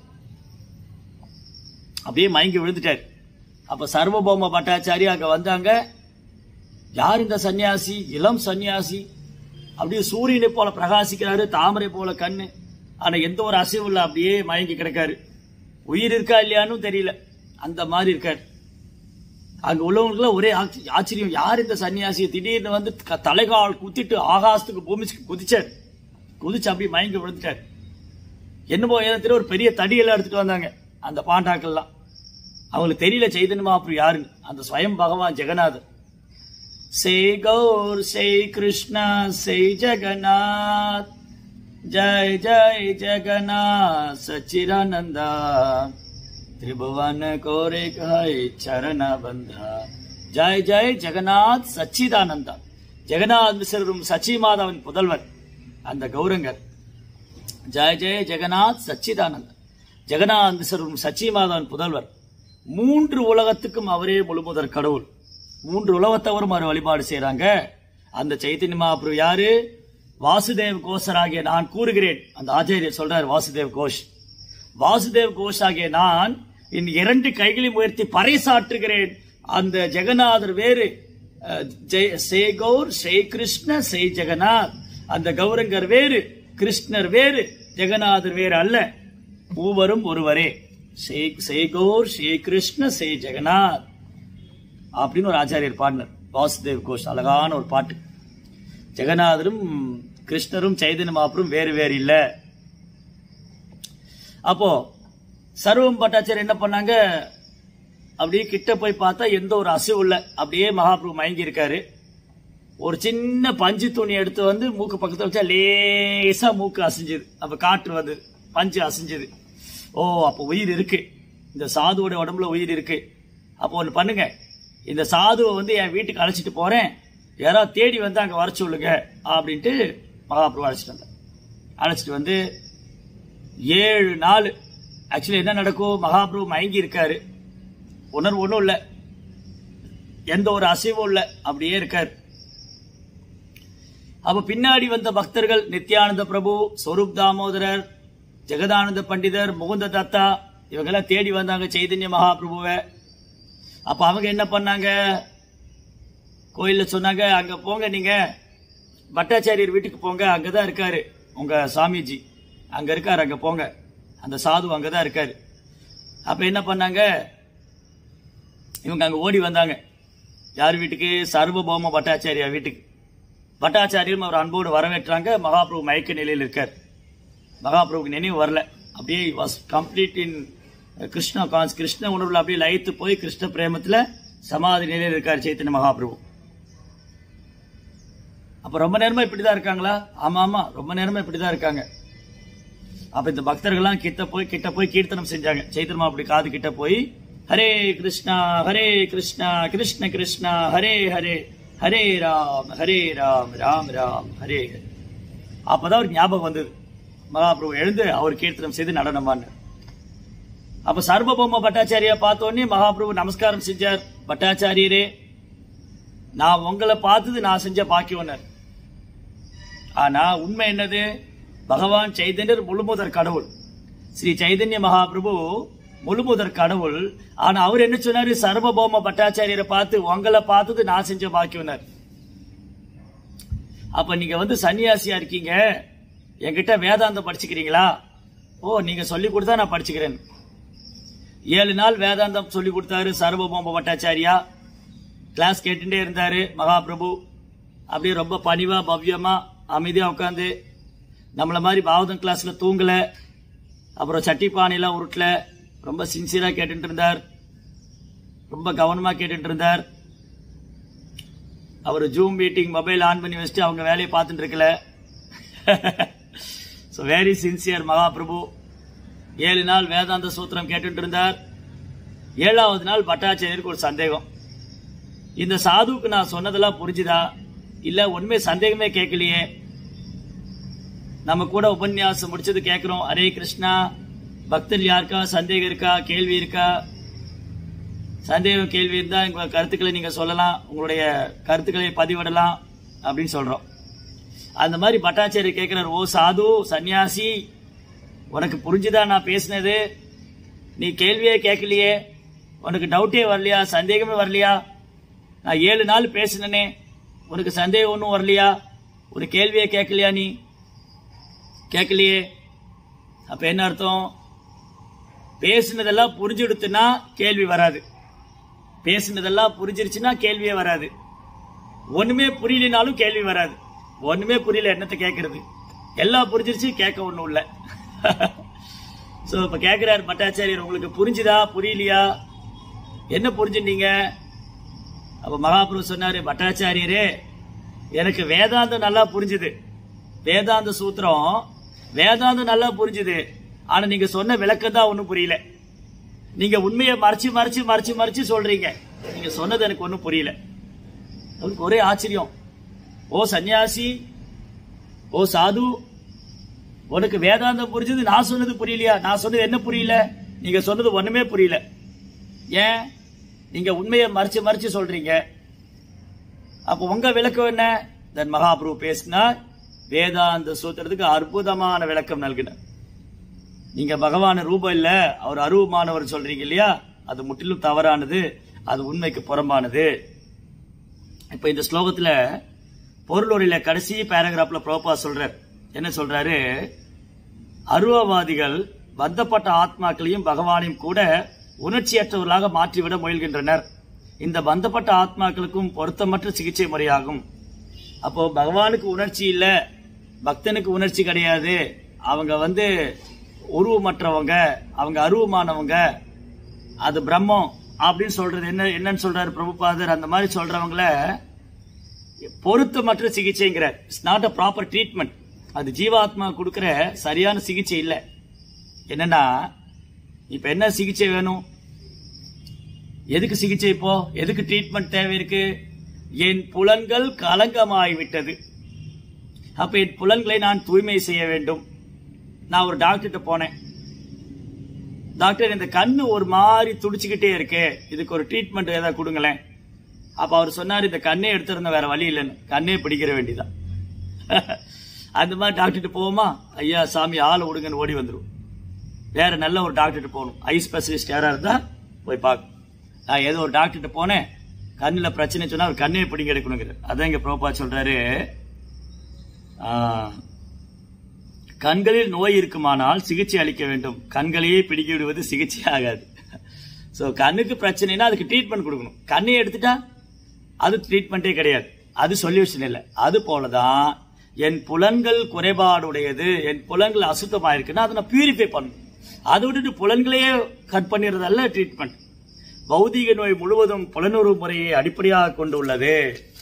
அப்படியே மயங்கி விழுந்துட்டார் அப்ப சர்வபௌம பட்டாச்சாரி அங்க வந்தாங்க யார் இந்த சன்னியாசி இளம் சன்னியாசி அப்படியே சூரியனை போல பிரகாசிக்கிறாரு தாமரை போல கண்ணு ஆனா எந்த ஒரு அசைவும் இல்லை அப்படியே மயங்கி கிடக்காரு உயிர் இருக்கா இல்லையான்னு தெரியல அந்த மாதிரி இருக்காரு அங்க உள்ளவங்களுக்குலாம் ஒரே ஆச்ச- ஆச்சரியம் யார் இந்த சன்னியாசி திடீர்னு வந்து க- தலைகால் குத்திட்டு ஆகாசத்துக்கு பூமிக்கு குதிச்சார் குதிச்சு அப்படியே மயங்கி விழுந்துட்டார் என்னமோ ஏதோ ஒரு பெரிய தடியெல்லாம் எடுத்துட்டு வந்தாங்க அந்த பாண்டாக்கள்லாம் அவங்களுக்கு தெரியல சைதன்ய மகாபுரு யாருன்னு அந்த ஸ்வயம் பகவான் ஜெகநாதர் से गौर से कृष्ण से जगन्नाथ जय जय जगन्नाथ सचिरानंदा त्रिभुवन कोरे कहे चरण बंधा ஜெய் ஜெய் ஜெகநாத் சச்சிதானந்தா ஜெகநாத் மிஸ்ரரும் சச்சி மாதவன் புதல்வர் அந்த கௌரங்கர் ஜெய ஜெய ஜெகநாத் சச்சிதானந்தா ஜெகநாத் மிஸ்ரரும் சச்சி மாதவன் புதல்வர் மூன்று உலகத்துக்கும் அவரே முழுமுதற் கடவுள் மூன்று உலகத்தவரும் அவர் வழிபாடு செய்றாங்க அந்த சைத்தன்ய மகாபிரபு யாரு வாசுதேவ் கோஷராகிய நான் கூறுகிறேன் அந்த ஆச்சாரியர் சொல்றார் வாசுதேவ் கோஷ் வாசுதேவ் கோஷ் ஆகிய நான் என் இரண்டு கைகளையும் உயர்த்தி பறைசாற்றுகிறேன் அந்த ஜெகநாதர் வேறு அஹ், ஜெய- சே கௌர் ஸ்ரீ கிருஷ்ண ஸ்ரீ ஜெகநாத் அந்த கௌரங்கர் வேறு கிருஷ்ணர் வேறு ஜெகநாதர் வேறு அல்ல மூவரும் ஒருவரே ஸ்ரீ ஸ்ரீ கௌர் ஸ்ரீ கிருஷ்ண ஸ்ரீ ஜெகநாத் அப்படின்னு ஒரு ஆச்சாரியர் பாடினார் வாசுதேவ் கோஷ் அழகான ஒரு பாட்டு ஜெகநாதரும் கிருஷ்ணரும் சைதன்ய மகாபுரும் வேறு வேறு இல்ல அப்போ சர்வம் பட்டாச்சாரியர் என்ன பண்ணாங்க அப்படியே கிட்ட போய் பார்த்தா எந்த ஒரு அசைவும் இல்லை அப்படியே மகாபிரபு மயங்கி இருக்காரு ஒரு சின்ன பஞ்சு துணி எடுத்து வந்து மூக்கு பக்கத்துல வச்சா லேசா மூக்கு அசைஞ்சுது அப்ப காற்று வந்து பஞ்சு அசைஞ்சுது ஓ அப்போ உயிர் இருக்கு இந்த சாதுவோட உடம்புல உயிர் இருக்கு அப்போ ஒன்று பண்ணுங்க இந்த சாதுவை வந்து என் வீட்டுக்கு அழைச்சிட்டு போறேன் யாராவது தேடி வந்து அங்க வர சொல்லுங்க அப்படின்ட்டு மகாபிரபு அழைச்சிட்டு வந்தேன் அழைச்சிட்டு வந்து ஏழு நாள் ஆக்சுவலி என்ன நடக்கும் மகாபிரபு மயங்கி இருக்காரு உணர்வு ஒன்றும் இல்லை எந்த ஒரு அசைவும் இல்லை அப்படியே இருக்காரு அப்ப பின்னாடி வந்த பக்தர்கள் நித்யானந்த பிரபு ஸ்வரூப் தாமோதரர் ஜெகதானந்த பண்டிதர் முகுந்த தத்தா இவங்கெல்லாம் தேடி வந்தாங்க சைதன்ய மகாபிரபுவை அப்ப அவங்க என்ன பண்ணாங்க கோயில்ல சொன்னாங்க அங்க போங்க நீங்க பட்டாச்சாரியர் வீட்டுக்கு போங்க அங்கதான் இருக்காரு உங்க சாமிஜி அங்க இருக்காரு அங்க போங்க அந்த சாது அங்கதான் இருக்காரு அப்ப என்ன பண்ணாங்க இவங்க அங்க ஓடி வந்தாங்க யார் வீட்டுக்கு சர்வபௌம பட்டாச்சாரியா வீட்டுக்கு பட்டாச்சாரியும் அவர் அன்போடு வரவேற்றாங்க மகாபிரபு மயக்க நிலையில் இருக்கார் மகாபிரபுக்கு நினைவு வரல அப்படியே வாஸ் கம்ப்ளீட் இன் கிருஷ்ண கான்ஸ் கிருஷ்ண உணர்வுல அப்படியே லயித்து போய் கிருஷ்ண பிரேமத்துல சமாதி நிலையில் இருக்கார் சைத்தன்ய மகாபிரபு அப்ப ரொம்ப நேரமா இப்படிதான் இருக்காங்களா ஆமா ஆமா ரொம்ப நேரமா இப்படிதான் இருக்காங்க அப்ப இந்த பக்தர்கள்லாம் கிட்ட போய் கிட்ட போய் கீர்த்தனம் செஞ்சாங்க சைத்தன்ய அப்படி காது கிட்ட போய் ஹரே கிருஷ்ணா ஹரே கிருஷ்ணா கிருஷ்ண கிருஷ்ணா ஹரே ஹரே ஹரே ராம் ஹரே ராம் ராம் ராம் ஹரே ஹரே அப்பதான் ஒரு ஞாபகம் வந்தது மகாபிரபு எழுந்து அவர் கீர்த்தனம் செய்து நடனமான்னு அப்ப சர்வபௌம பட்டாச்சாரியா பார்த்த உடனே மகாபிரபு நமஸ்காரம் செஞ்சார் பட்டாச்சாரியரே நான் உங்களை பார்த்தது நான் செஞ்ச பாக்கியவனர் ஆனா உண்மை என்னது பகவான் சைதன்யர் முழுமுதற் கடவுள் ஸ்ரீ சைதன்ய மகாபிரபு முழுமுதற் கடவுள் ஆனா அவர் என்ன சொன்னாரு சர்வபௌம பட்டாச்சாரியரை பார்த்து உங்களை பார்த்தது நான் செஞ்ச பாக்கியம்னார் அப்ப நீங்க வந்து சன்னியாசியா இருக்கீங்க என்கிட்ட வேதாந்தம் படிச்சுக்கிறீங்களா ஓ நீங்க சொல்லி கொடுத்தா நான் படிச்சுக்கிறேன் ஏழு நாள் வேதாந்தம் சொல்லி கொடுத்தாரு சர்வபௌம பட்டாச்சாரியா கிளாஸ் கேட்டுட்டே இருந்தாரு மகாபிரபு அப்படியே ரொம்ப பணிவா பவ்யமா அமைதியா உட்காந்து நம்மள மாதிரி பாவதம் கிளாஸ்ல தூங்கல அப்புறம் சட்டி பானையெல்லாம் உருட்டல ரொம்ப சின்சியரா கேட்டுட்டு இருந்தார் ரொம்ப கவனமா கேட்டுட்டு இருந்தார் அவர் ஜூம் மீட்டிங் மொபைல் ஆன் பண்ணி வச்சுட்டு அவங்க வேலையை பார்த்துட்டு இருக்கல ஸோ வெரி சின்சியர் மகாபிரபு ஏழு நாள் வேதாந்த சூத்திரம் கேட்டுட்டு இருந்தார் ஏழாவது நாள் பட்டாச்சாரியருக்கு ஒரு சந்தேகம் இந்த சாதுவுக்கு நான் சொன்னதெல்லாம் புரிஞ்சுதா இல்ல உண்மை சந்தேகமே கேட்கலையே நம்ம கூட உபன்யாசம் முடிச்சது கேட்கிறோம் ஹரே கிருஷ்ணா பக்தர் யாருக்கா சந்தேகம் இருக்கா கேள்வி இருக்கா சந்தேகம் கேள்வி இருந்தா உங்க கருத்துக்களை நீங்க சொல்லலாம் உங்களுடைய கருத்துக்களை பதிவிடலாம் அப்படின்னு சொல்றோம் அந்த மாதிரி பட்டாச்சாரி கேட்கிறார் ஓ சாது சன்னியாசி உனக்கு புரிஞ்சுதா நான் பேசினது நீ கேள்வியே கேட்கலையே உனக்கு டவுட்டே வரலையா சந்தேகமே வரலையா நான் ஏழு நாள் பேசினனே உனக்கு சந்தேகம் ஒன்றும் வரலையா ஒரு கேள்வியே கேட்கலையா நீ கேட்கலையே அப்ப என்ன அர்த்தம் பேசினதெல்லாம் புரிஞ்சுடுத்துனா கேள்வி வராது பேசினதெல்லாம் புரிஞ்சிருச்சுன்னா கேள்வியே வராது ஒண்ணுமே புரியலனாலும் கேள்வி வராது ஒண்ணுமே புரியல என்னத்தை கேட்கறது எல்லாம் புரிஞ்சிருச்சு கேட்க ஒண்ணும் இல்ல சோ இப்ப கேக்குறாரு பட்டாச்சாரியர் உங்களுக்கு புரிஞ்சுதா புரியலையா என்ன புரிஞ்சுட்டீங்க அப்ப மகாபுரு சொன்னாரு பட்டாச்சாரியரே எனக்கு வேதாந்தம் நல்லா புரிஞ்சுது வேதாந்த சூத்திரம் வேதாந்தம் நல்லா புரிஞ்சுது ஆனா நீங்க சொன்ன விளக்கம் தான் ஒண்ணும் புரியல நீங்க உண்மையை மறைச்சு மறைச்சு மறைச்சு மறைச்சு சொல்றீங்க நீங்க சொன்னது எனக்கு ஒண்ணும் புரியல அவருக்கு ஒரே ஆச்சரியம் ஓ சன்னியாசி ஓ சாது உனக்கு வேதாந்தம் புரிஞ்சது நான் சொன்னது புரியலையா நான் சொன்னது என்ன புரியல நீங்க சொன்னது ஒண்ணுமே புரியல ஏன் நீங்க உண்மையை மறைச்சு மறைச்சு சொல்றீங்க அப்ப உங்க விளக்கம் என்ன தன் மகாபிரபு பேசினார் வேதாந்த சூத்திரத்துக்கு அற்புதமான விளக்கம் நல்கினார் நீங்க பகவான் ரூபம் இல்ல அவர் அருவமானவர் சொல்றீங்க இல்லையா அது முற்றிலும் தவறானது அது உண்மைக்கு புறம்பானது இப்ப இந்த ஸ்லோகத்துல பொருளுரையில கடைசி பேராகிராஃப்ல பிரபா சொல்றார் என்ன சொல்றாரு அருவவாதிகள் பந்தப்பட்ட ஆத்மாக்களையும் பகவானையும் கூட உணர்ச்சியற்றவர்களாக மாற்றிவிட முயல்கின்றனர் இந்த பந்தப்பட்ட ஆத்மாக்களுக்கும் பொருத்தமற்ற சிகிச்சை முறையாகும் அப்போ பகவானுக்கு உணர்ச்சி இல்ல பக்தனுக்கு உணர்ச்சி கிடையாது அவங்க வந்து உருவமற்றவங்க அவங்க அருவமானவங்க அது பிரம்மம் அப்படின்னு சொல்றது என்ன என்னன்னு சொல்றாரு பிரபுபாதர் அந்த மாதிரி சொல்றவங்கள பொருத்தமற்ற சிகிச்சைங்கிறார் it's not a proper treatment அது ஜீவாத்மா கொடுக்கிற சரியான சிகிச்சை இல்லை என்னன்னா இப்ப என்ன சிகிச்சை வேணும் எதுக்கு சிகிச்சை இப்போ எதுக்கு ட்ரீட்மெண்ட் தேவை இருக்கு என் புலன்கள் கலங்கமாய் விட்டது அப்ப என் புலன்களை நான் தூய்மை செய்ய வேண்டும் நான் ஒரு டாக்டர்கிட்ட போனேன் டாக்டர் இந்த கண்ணு ஒரு மாதிரி துடிச்சுக்கிட்டே இருக்கு இதுக்கு ஒரு ட்ரீட்மெண்ட் ஏதாவது கொடுங்களேன் அப்ப அவர் சொன்னார் இந்த கண்ணே எடுத்திருந்த வேற வழி இல்லைன்னு கண்ணே பிடிக்கிற வேண்டியதான் அந்த மாதிரி டாக்டர்கிட்ட போவோமா ஐயா சாமி ஆளை விடுங்கன்னு ஓடி வந்துடும் வேற நல்ல ஒரு டாக்டர்கிட்ட போகணும் ஐ ஸ்பெஷலிஸ்ட் யாரா இருந்தா போய் பார்க்க நான் ஏதோ ஒரு டாக்டர்கிட்ட போனேன் கண்ணில் பிரச்சனை சொன்னா அவர் கண்ணே பிடிங்க எடுக்கணுங்கிற அதான் இங்க ப்ரோபா சொல்றாரு ஆ, கண்களில் நோய் இருக்குமானால் சிகிச்சை அளிக்க வேண்டும் கண்களையே பிடிக்கி விடுவது சிகிச்சை ஆகாது சோ கண்ணுக்கு பிரச்சனைனா அதுக்கு ட்ரீட்மெண்ட் கொடுக்கணும் கண்ணை எடுத்துட்டா அது ட்ரீட்மெண்ட்டே கிடையாது அது சொல்யூஷன் இல்லை அது போலதான் என் புலன்கள் குறைபாடுடையது என் புலன்கள் அசுத்தமா இருக்குன்னா அதை நான் பியூரிஃபை பண்ணணும் அதை விட்டுட்டு புலன்களையே கட் பண்ணிடுறதல்ல ட்ரீட்மெண்ட் பௌதீக நோய் முழுவதும் புலனுறவு முறையை அடிப்படையாக கொண்டுள்ளது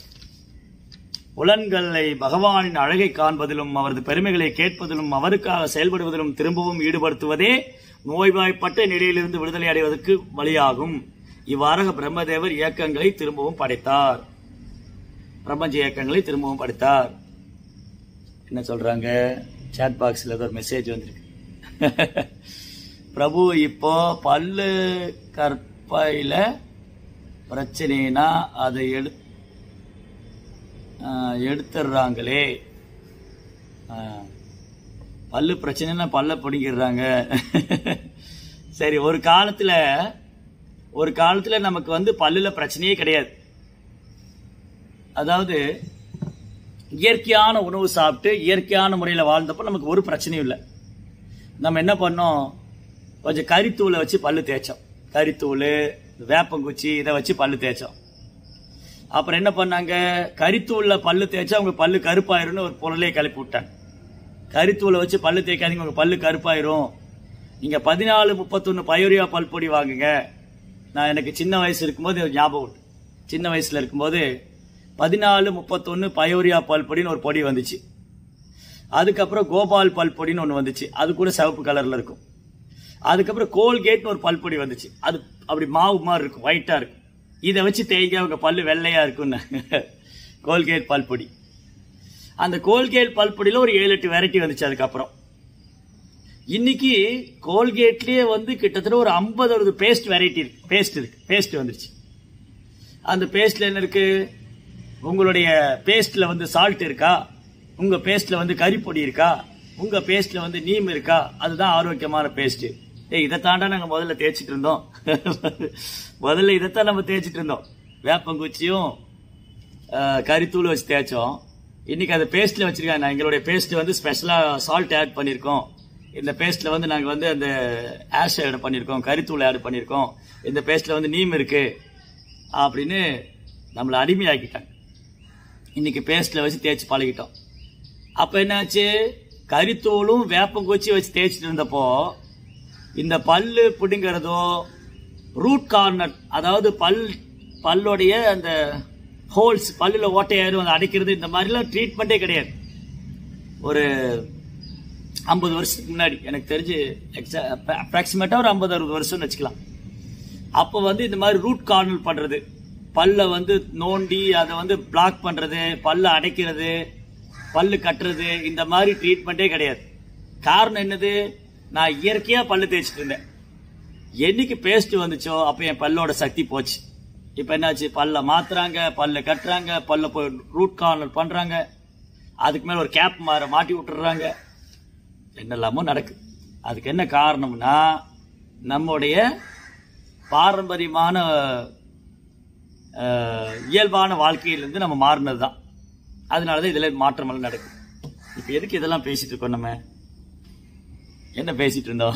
புலன்களை பகவானின் அழகை காண்பதிலும் அவரது பெருமைகளை கேட்பதிலும் அவருக்காக செயல்படுவதிலும் திரும்பவும் ஈடுபடுத்துவதே நோய்வாய்ப்பட்ட நிலையிலிருந்து விடுதலை அடைவதற்கு வழியாகும் இவ்வாறாக பிரம்மதேவர் இயக்கங்களை திரும்பவும் படைத்தார் பிரபஞ்ச இயக்கங்களை திரும்பவும் படைத்தார் என்ன சொல்றாங்க சாட் பாக்ஸ்ல ஏதோ ஒரு மெசேஜ் வந்திருக்கு பிரபு இப்போ பல்லு கற்பையில பிரச்சனைனா அதை எடு ஆஹ் எடுத்துடுறாங்களே ஆஹ் பல்லு பிரச்சனைனா பல்ல பிடிங்கிடுறாங்க சரி ஒரு காலத்துல ஒரு காலத்துல நமக்கு வந்து பல்லுல பிரச்சனையே கிடையாது அதாவது இயற்கையான உணவு சாப்பிட்டு இயற்கையான முறையில் வாழ்ந்தப்போ நமக்கு ஒரு பிரச்சனையும் இல்லை நம்ம என்ன பண்ணோம் கொஞ்சம் கறித்தூளை வச்சு பல்லு தேய்ச்சோம் கறித்தூள் வேப்பங்குச்சி இதை வச்சு பல்லு தேய்ச்சோம் அப்புறம் என்ன பண்ணாங்க கறித்தூள்ல பல்லு தேய்ச்சா உங்க பல்லு கருப்பாயிரும்னு ஒரு பொருளே கிளப்பி விட்டாங்க கறித்தூளை வச்சு பல்லு தேய்க்காதீங்க உங்க பல்லு கருப்பாயிரும் நீங்க பதினாலு முப்பத்தொன்னு பயோரியா பல் பொடி வாங்குங்க நான் எனக்கு சின்ன வயசு இருக்கும்போது இது ஞாபகம் உண்டு. சின்ன வயசுல இருக்கும்போது பதினாலு முப்பத்தொன்னு பயோரியா பல் பொடின்னு ஒரு பொடி வந்துச்சு அதுக்கப்புறம் கோபால் பல் பொடின்னு ஒன்று வந்துச்சு அது கூட சிவப்பு கலர்ல இருக்கும் அதுக்கப்புறம் கோல்கேட்னு ஒரு பல் பொடி வந்துச்சு அது அப்படி மாவு மாதிரி இருக்கும் ஒயிட்டா இருக்கும் இதை வச்சு தேய்க்க அவங்க பல்லு வெள்ளையா இருக்கும்னு கோல்கேட் பல் பொடி அந்த கோல்கேட் பல் பொடியில ஒரு ஏழு எட்டு வெரைட்டி வந்துச்சு அதுக்கப்புறம் இன்னைக்கு கோல்கேட்லயே வந்து கிட்டத்தட்ட ஒரு ஐம்பது அறுபது பேஸ்ட் வெரைட்டி இருக்கு பேஸ்ட் இருக்கு பேஸ்ட் வந்துருச்சு அந்த பேஸ்ட்ல என்ன இருக்கு உங்களுடைய பேஸ்ட்ல வந்து சால்ட் இருக்கா உங்க பேஸ்ட்ல வந்து கறிப்பொடி இருக்கா உங்க பேஸ்ட்ல வந்து நீம் இருக்கா அதுதான் ஆரோக்கியமான பேஸ்ட் ஏய் இதை தாண்டா நாங்க முதல்ல தேய்ச்சிட்டு இருந்தோம் முதல்ல இதைத்தான் நம்ம தேய்ச்சிட்டு இருந்தோம் வேப்பங்குச்சியும் ஆஹ், கறித்தூள் வச்சு தேய்ச்சோம் இன்னைக்கு அதை பேஸ்ட்ல வச்சிருக்காங்க நான் எங்களுடைய பேஸ்ட் வந்து ஸ்பெஷலா சால்ட் ஆட் பண்ணியிருக்கோம் இந்த பேஸ்ட்ல வந்து நாங்க வந்து அந்த ஆஷ் ஆட் பண்ணியிருக்கோம் கறித்தூள் ஆட் பண்ணியிருக்கோம் இந்த பேஸ்ட்ல வந்து நீம் இருக்கு அப்படின்னு நம்மளை அடிமையாக்கிட்டாங்க இன்னைக்கு பேஸ்ட்ல வச்சு தேய்ச்சி பழகிட்டோம் அப்ப என்னாச்சு கறித்தூளும் வேப்பங்குச்சி வச்சு தேய்ச்சிட்டு இருந்தப்போ இந்த பல்லு பிடுங்கிறதோ ரூட் கார்னர் அதாவது பல் பல்லுடைய அந்த ஹோல்ஸ் பல்லுல ஓட்டையாயிரும் அதை அடைக்கிறது இந்த மாதிரிலாம் ட்ரீட்மெண்ட்டே கிடையாது ஒரு ஐம்பது வருஷத்துக்கு முன்னாடி எனக்கு தெரிஞ்சு அப்ராக்சிமேட்டா ஒரு ஐம்பது அறுபது வருஷம்னு வச்சுக்கலாம் அப்போ வந்து இந்த மாதிரி ரூட் கார்னல் பண்றது பல்ல வந்து நோண்டி அதை வந்து பிளாக் பண்றது பல்ல அடைக்கிறது பல்லு கட்டுறது இந்த மாதிரி ட்ரீட்மெண்ட்டே கிடையாது காரணம் என்னது நான் இயற்கையா பல்லு தேய்ச்சிட்டு இருந்தேன் என்னைக்கு பேஸ்ட் வந்துச்சோ அப்ப என் பல்லோட சக்தி போச்சு இப்ப என்னாச்சு பல்ல மாத்துறாங்க பல்ல கட்டுறாங்க பல்ல போய் ரூட் கார்னர் பண்றாங்க அதுக்கு மேல ஒரு கேப் மாற மாட்டி விட்டுறாங்க என்னெல்லாமோ நடக்குது அதுக்கு என்ன காரணம்னா நம்முடைய பாரம்பரியமான அஹ், இயல்பான வாழ்க்கையிலிருந்து நம்ம மாறினது தான் அதனாலதான் இதுல மாற்றமெல்லாம் நடக்குது இப்ப எதுக்கு இதெல்லாம் பேசிட்டு இருக்கோம் நம்ம என்ன பேசிட்டு இருந்தோம்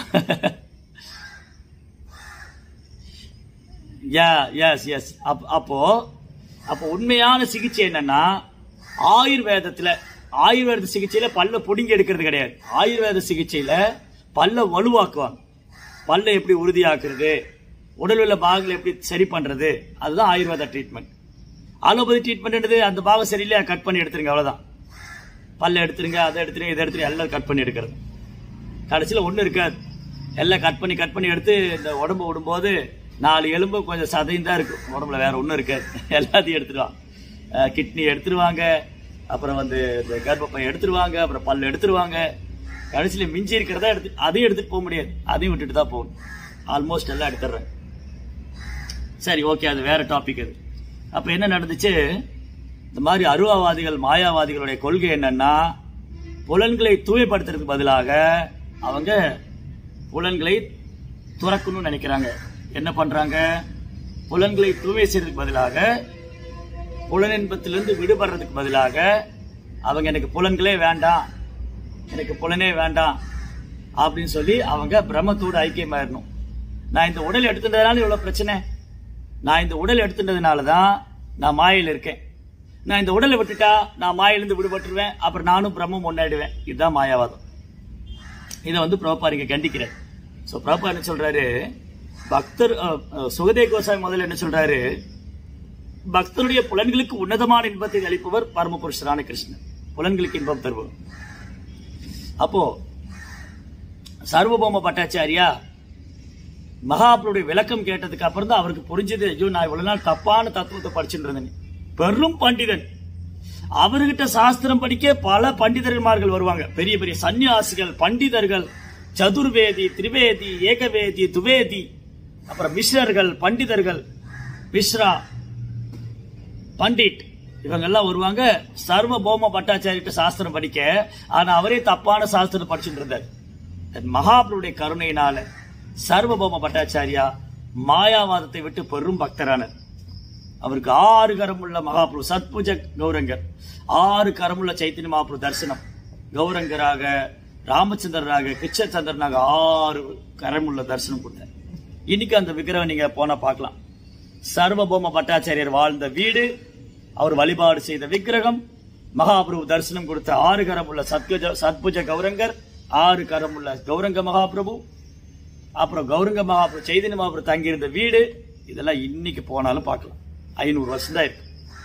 யா எஸ் எஸ் அப்போ அப்போ உண்மையான சிகிச்சை என்னன்னா ஆயுர்வேதத்துல ஆயுர்வேத சிகிச்சையில பல்ல புடுங்கி எடுக்கிறது கிடையாது ஆயுர்வேத சிகிச்சையில பல்ல வலுவாக்குவாங்க பல்ல எப்படி உறுதியாக்குறது உடல் உள்ள பாகங்களை எப்படி சரி பண்றது அதுதான் ஆயுர்வேத ட்ரீட்மெண்ட் அலோபதி ட்ரீட்மெண்ட் அந்த பாகம் சரியில்லையா கட் பண்ணி எடுத்துருங்க அவ்வளவுதான் பல்ல எடுத்துருங்க அதை எடுத்துருங்க இதை எடுத்துருங்க எல்லாம் கட் பண்ணி எடுக்கிறது கடைசியில் ஒன்றும் இருக்காது எல்லாம் கட் பண்ணி கட் பண்ணி எடுத்து இந்த உடம்பு விடும்போது நாலு எலும்பு கொஞ்சம் சதையும் தான் இருக்கும் உடம்புல வேற ஒன்றும் இருக்காது எல்லாத்தையும் எடுத்துருவாங்க கிட்னி எடுத்துருவாங்க அப்புறம் வந்து இந்த கர்ப்பப்பை எடுத்துருவாங்க அப்புறம் பல்லு எடுத்துருவாங்க கடைசியில் மிஞ்சி இருக்கிறதா எடுத்து அதையும் எடுத்துட்டு போக முடியாது அதையும் விட்டுட்டு தான் போகணும் ஆல்மோஸ்ட் எல்லாம் எடுத்துடுறேன் சரி ஓகே அது வேற டாபிக் அது அப்ப என்ன நடந்துச்சு இந்த மாதிரி அருவாவாதிகள் மாயாவாதிகளுடைய கொள்கை என்னன்னா புலன்களை தூய்மைப்படுத்துறதுக்கு பதிலாக அவங்க புலன்களை துறக்கணும்னு நினைக்கிறாங்க என்ன பண்றாங்க புலன்களை தூய்மை செய்யறதுக்கு பதிலாக புலனின்பத்திலிருந்து விடுபடுறதுக்கு பதிலாக அவங்க எனக்கு புலன்களே வேண்டாம் எனக்கு புலனே வேண்டாம் அப்படின்னு சொல்லி அவங்க பிரம்மத்தோடு ஐக்கியமாயிடணும் நான் இந்த உடல் எடுத்துட்டதுனால இவ்வளவு பிரச்சனை நான் இந்த உடல் எடுத்துட்டதுனால தான் நான் மாயையில் இருக்கேன் நான் இந்த உடலை விட்டுட்டா நான் மாயிலிருந்து விடுபட்டுருவேன் அப்புறம் நானும் பிரம்மம் முன்னாடிடுவேன் இதுதான் மாயாவாதம் இதை வந்து பிரபா இங்க கண்டிக்கிறார் ஸோ பிரபா என்ன சொல்றாரு பக்தர் அஹ், அஹ், சுகதே கோசாமி முதல்ல என்ன சொல்றாரு பக்தருடைய புலன்களுக்கு உன்னதமான இன்பத்தை அளிப்பவர் பரமபுருஷரான கிருஷ்ணன் புலன்களுக்கு இன்பம் தருபவர் அப்போ சர்வபௌம பட்டாச்சாரியா மகாபுருடைய விளக்கம் கேட்டதுக்கு அப்புறம் தான் அவருக்கு புரிஞ்சது ஐயோ நான் இவ்வளவு நாள் தப்பான தத்துவத்தை படிச்சுட்டு இருந்தேன் பெரும் பண்டிதன் அவர்கிட்ட சாஸ்திரம் படிக்க பல பண்டிதர்மார்கள் வருவாங்க பெரிய பெரிய சன்னியாசிகள் பண்டிதர்கள் சதுர்வேதி திரிவேதி ஏகவேதி துவேதி அப்புறம் மிஸ்ரர்கள் பண்டிதர்கள் மிஸ்ரா பண்டிட் இவங்க எல்லாம் வருவாங்க சர்வ பௌம பட்டாச்சாரிட்ட சாஸ்திரம் படிக்க ஆனா அவரே தப்பான சாஸ்திரம் படிச்சுட்டு இருந்தார் மகாபுருடைய கருணையினால சர்வபௌம பட்டாச்சாரியா மாயாவாதத்தை விட்டு பெரும் பக்தரானார் அவருக்கு ஆறு கரமுள்ள மகாபுரு சத்புஜ கௌரங்கர் ஆறு கரமுள்ள சைத்தன்ய மகாபுரு தரிசனம் கௌரங்கராக ராமச்சந்திரராக கிருஷ்ணச்சந்திரனாக ஆறு கரமுள்ள தரிசனம் கொடுத்தார் இன்னைக்கு அந்த விக்கிரகம் நீங்க போனா பார்க்கலாம் சர்வபௌம பட்டாச்சாரியர் வாழ்ந்த வீடு அவர் வழிபாடு செய்த விக்கிரகம் மகாபிரபு தரிசனம் கொடுத்த ஆறு கரம் உள்ள சத்குஜ சத்புஜ கௌரங்கர் ஆறு கரம் உள்ள கௌரங்க மகாபிரபு அப்புறம் கௌரங்க மகாபிரபு சைதன்ய மகாபிரபு தங்கியிருந்த வீடு இதெல்லாம் இன்னைக்கு போனாலும் பார்க்கலாம் ஐநூறு வருஷம் தான் இருக்கு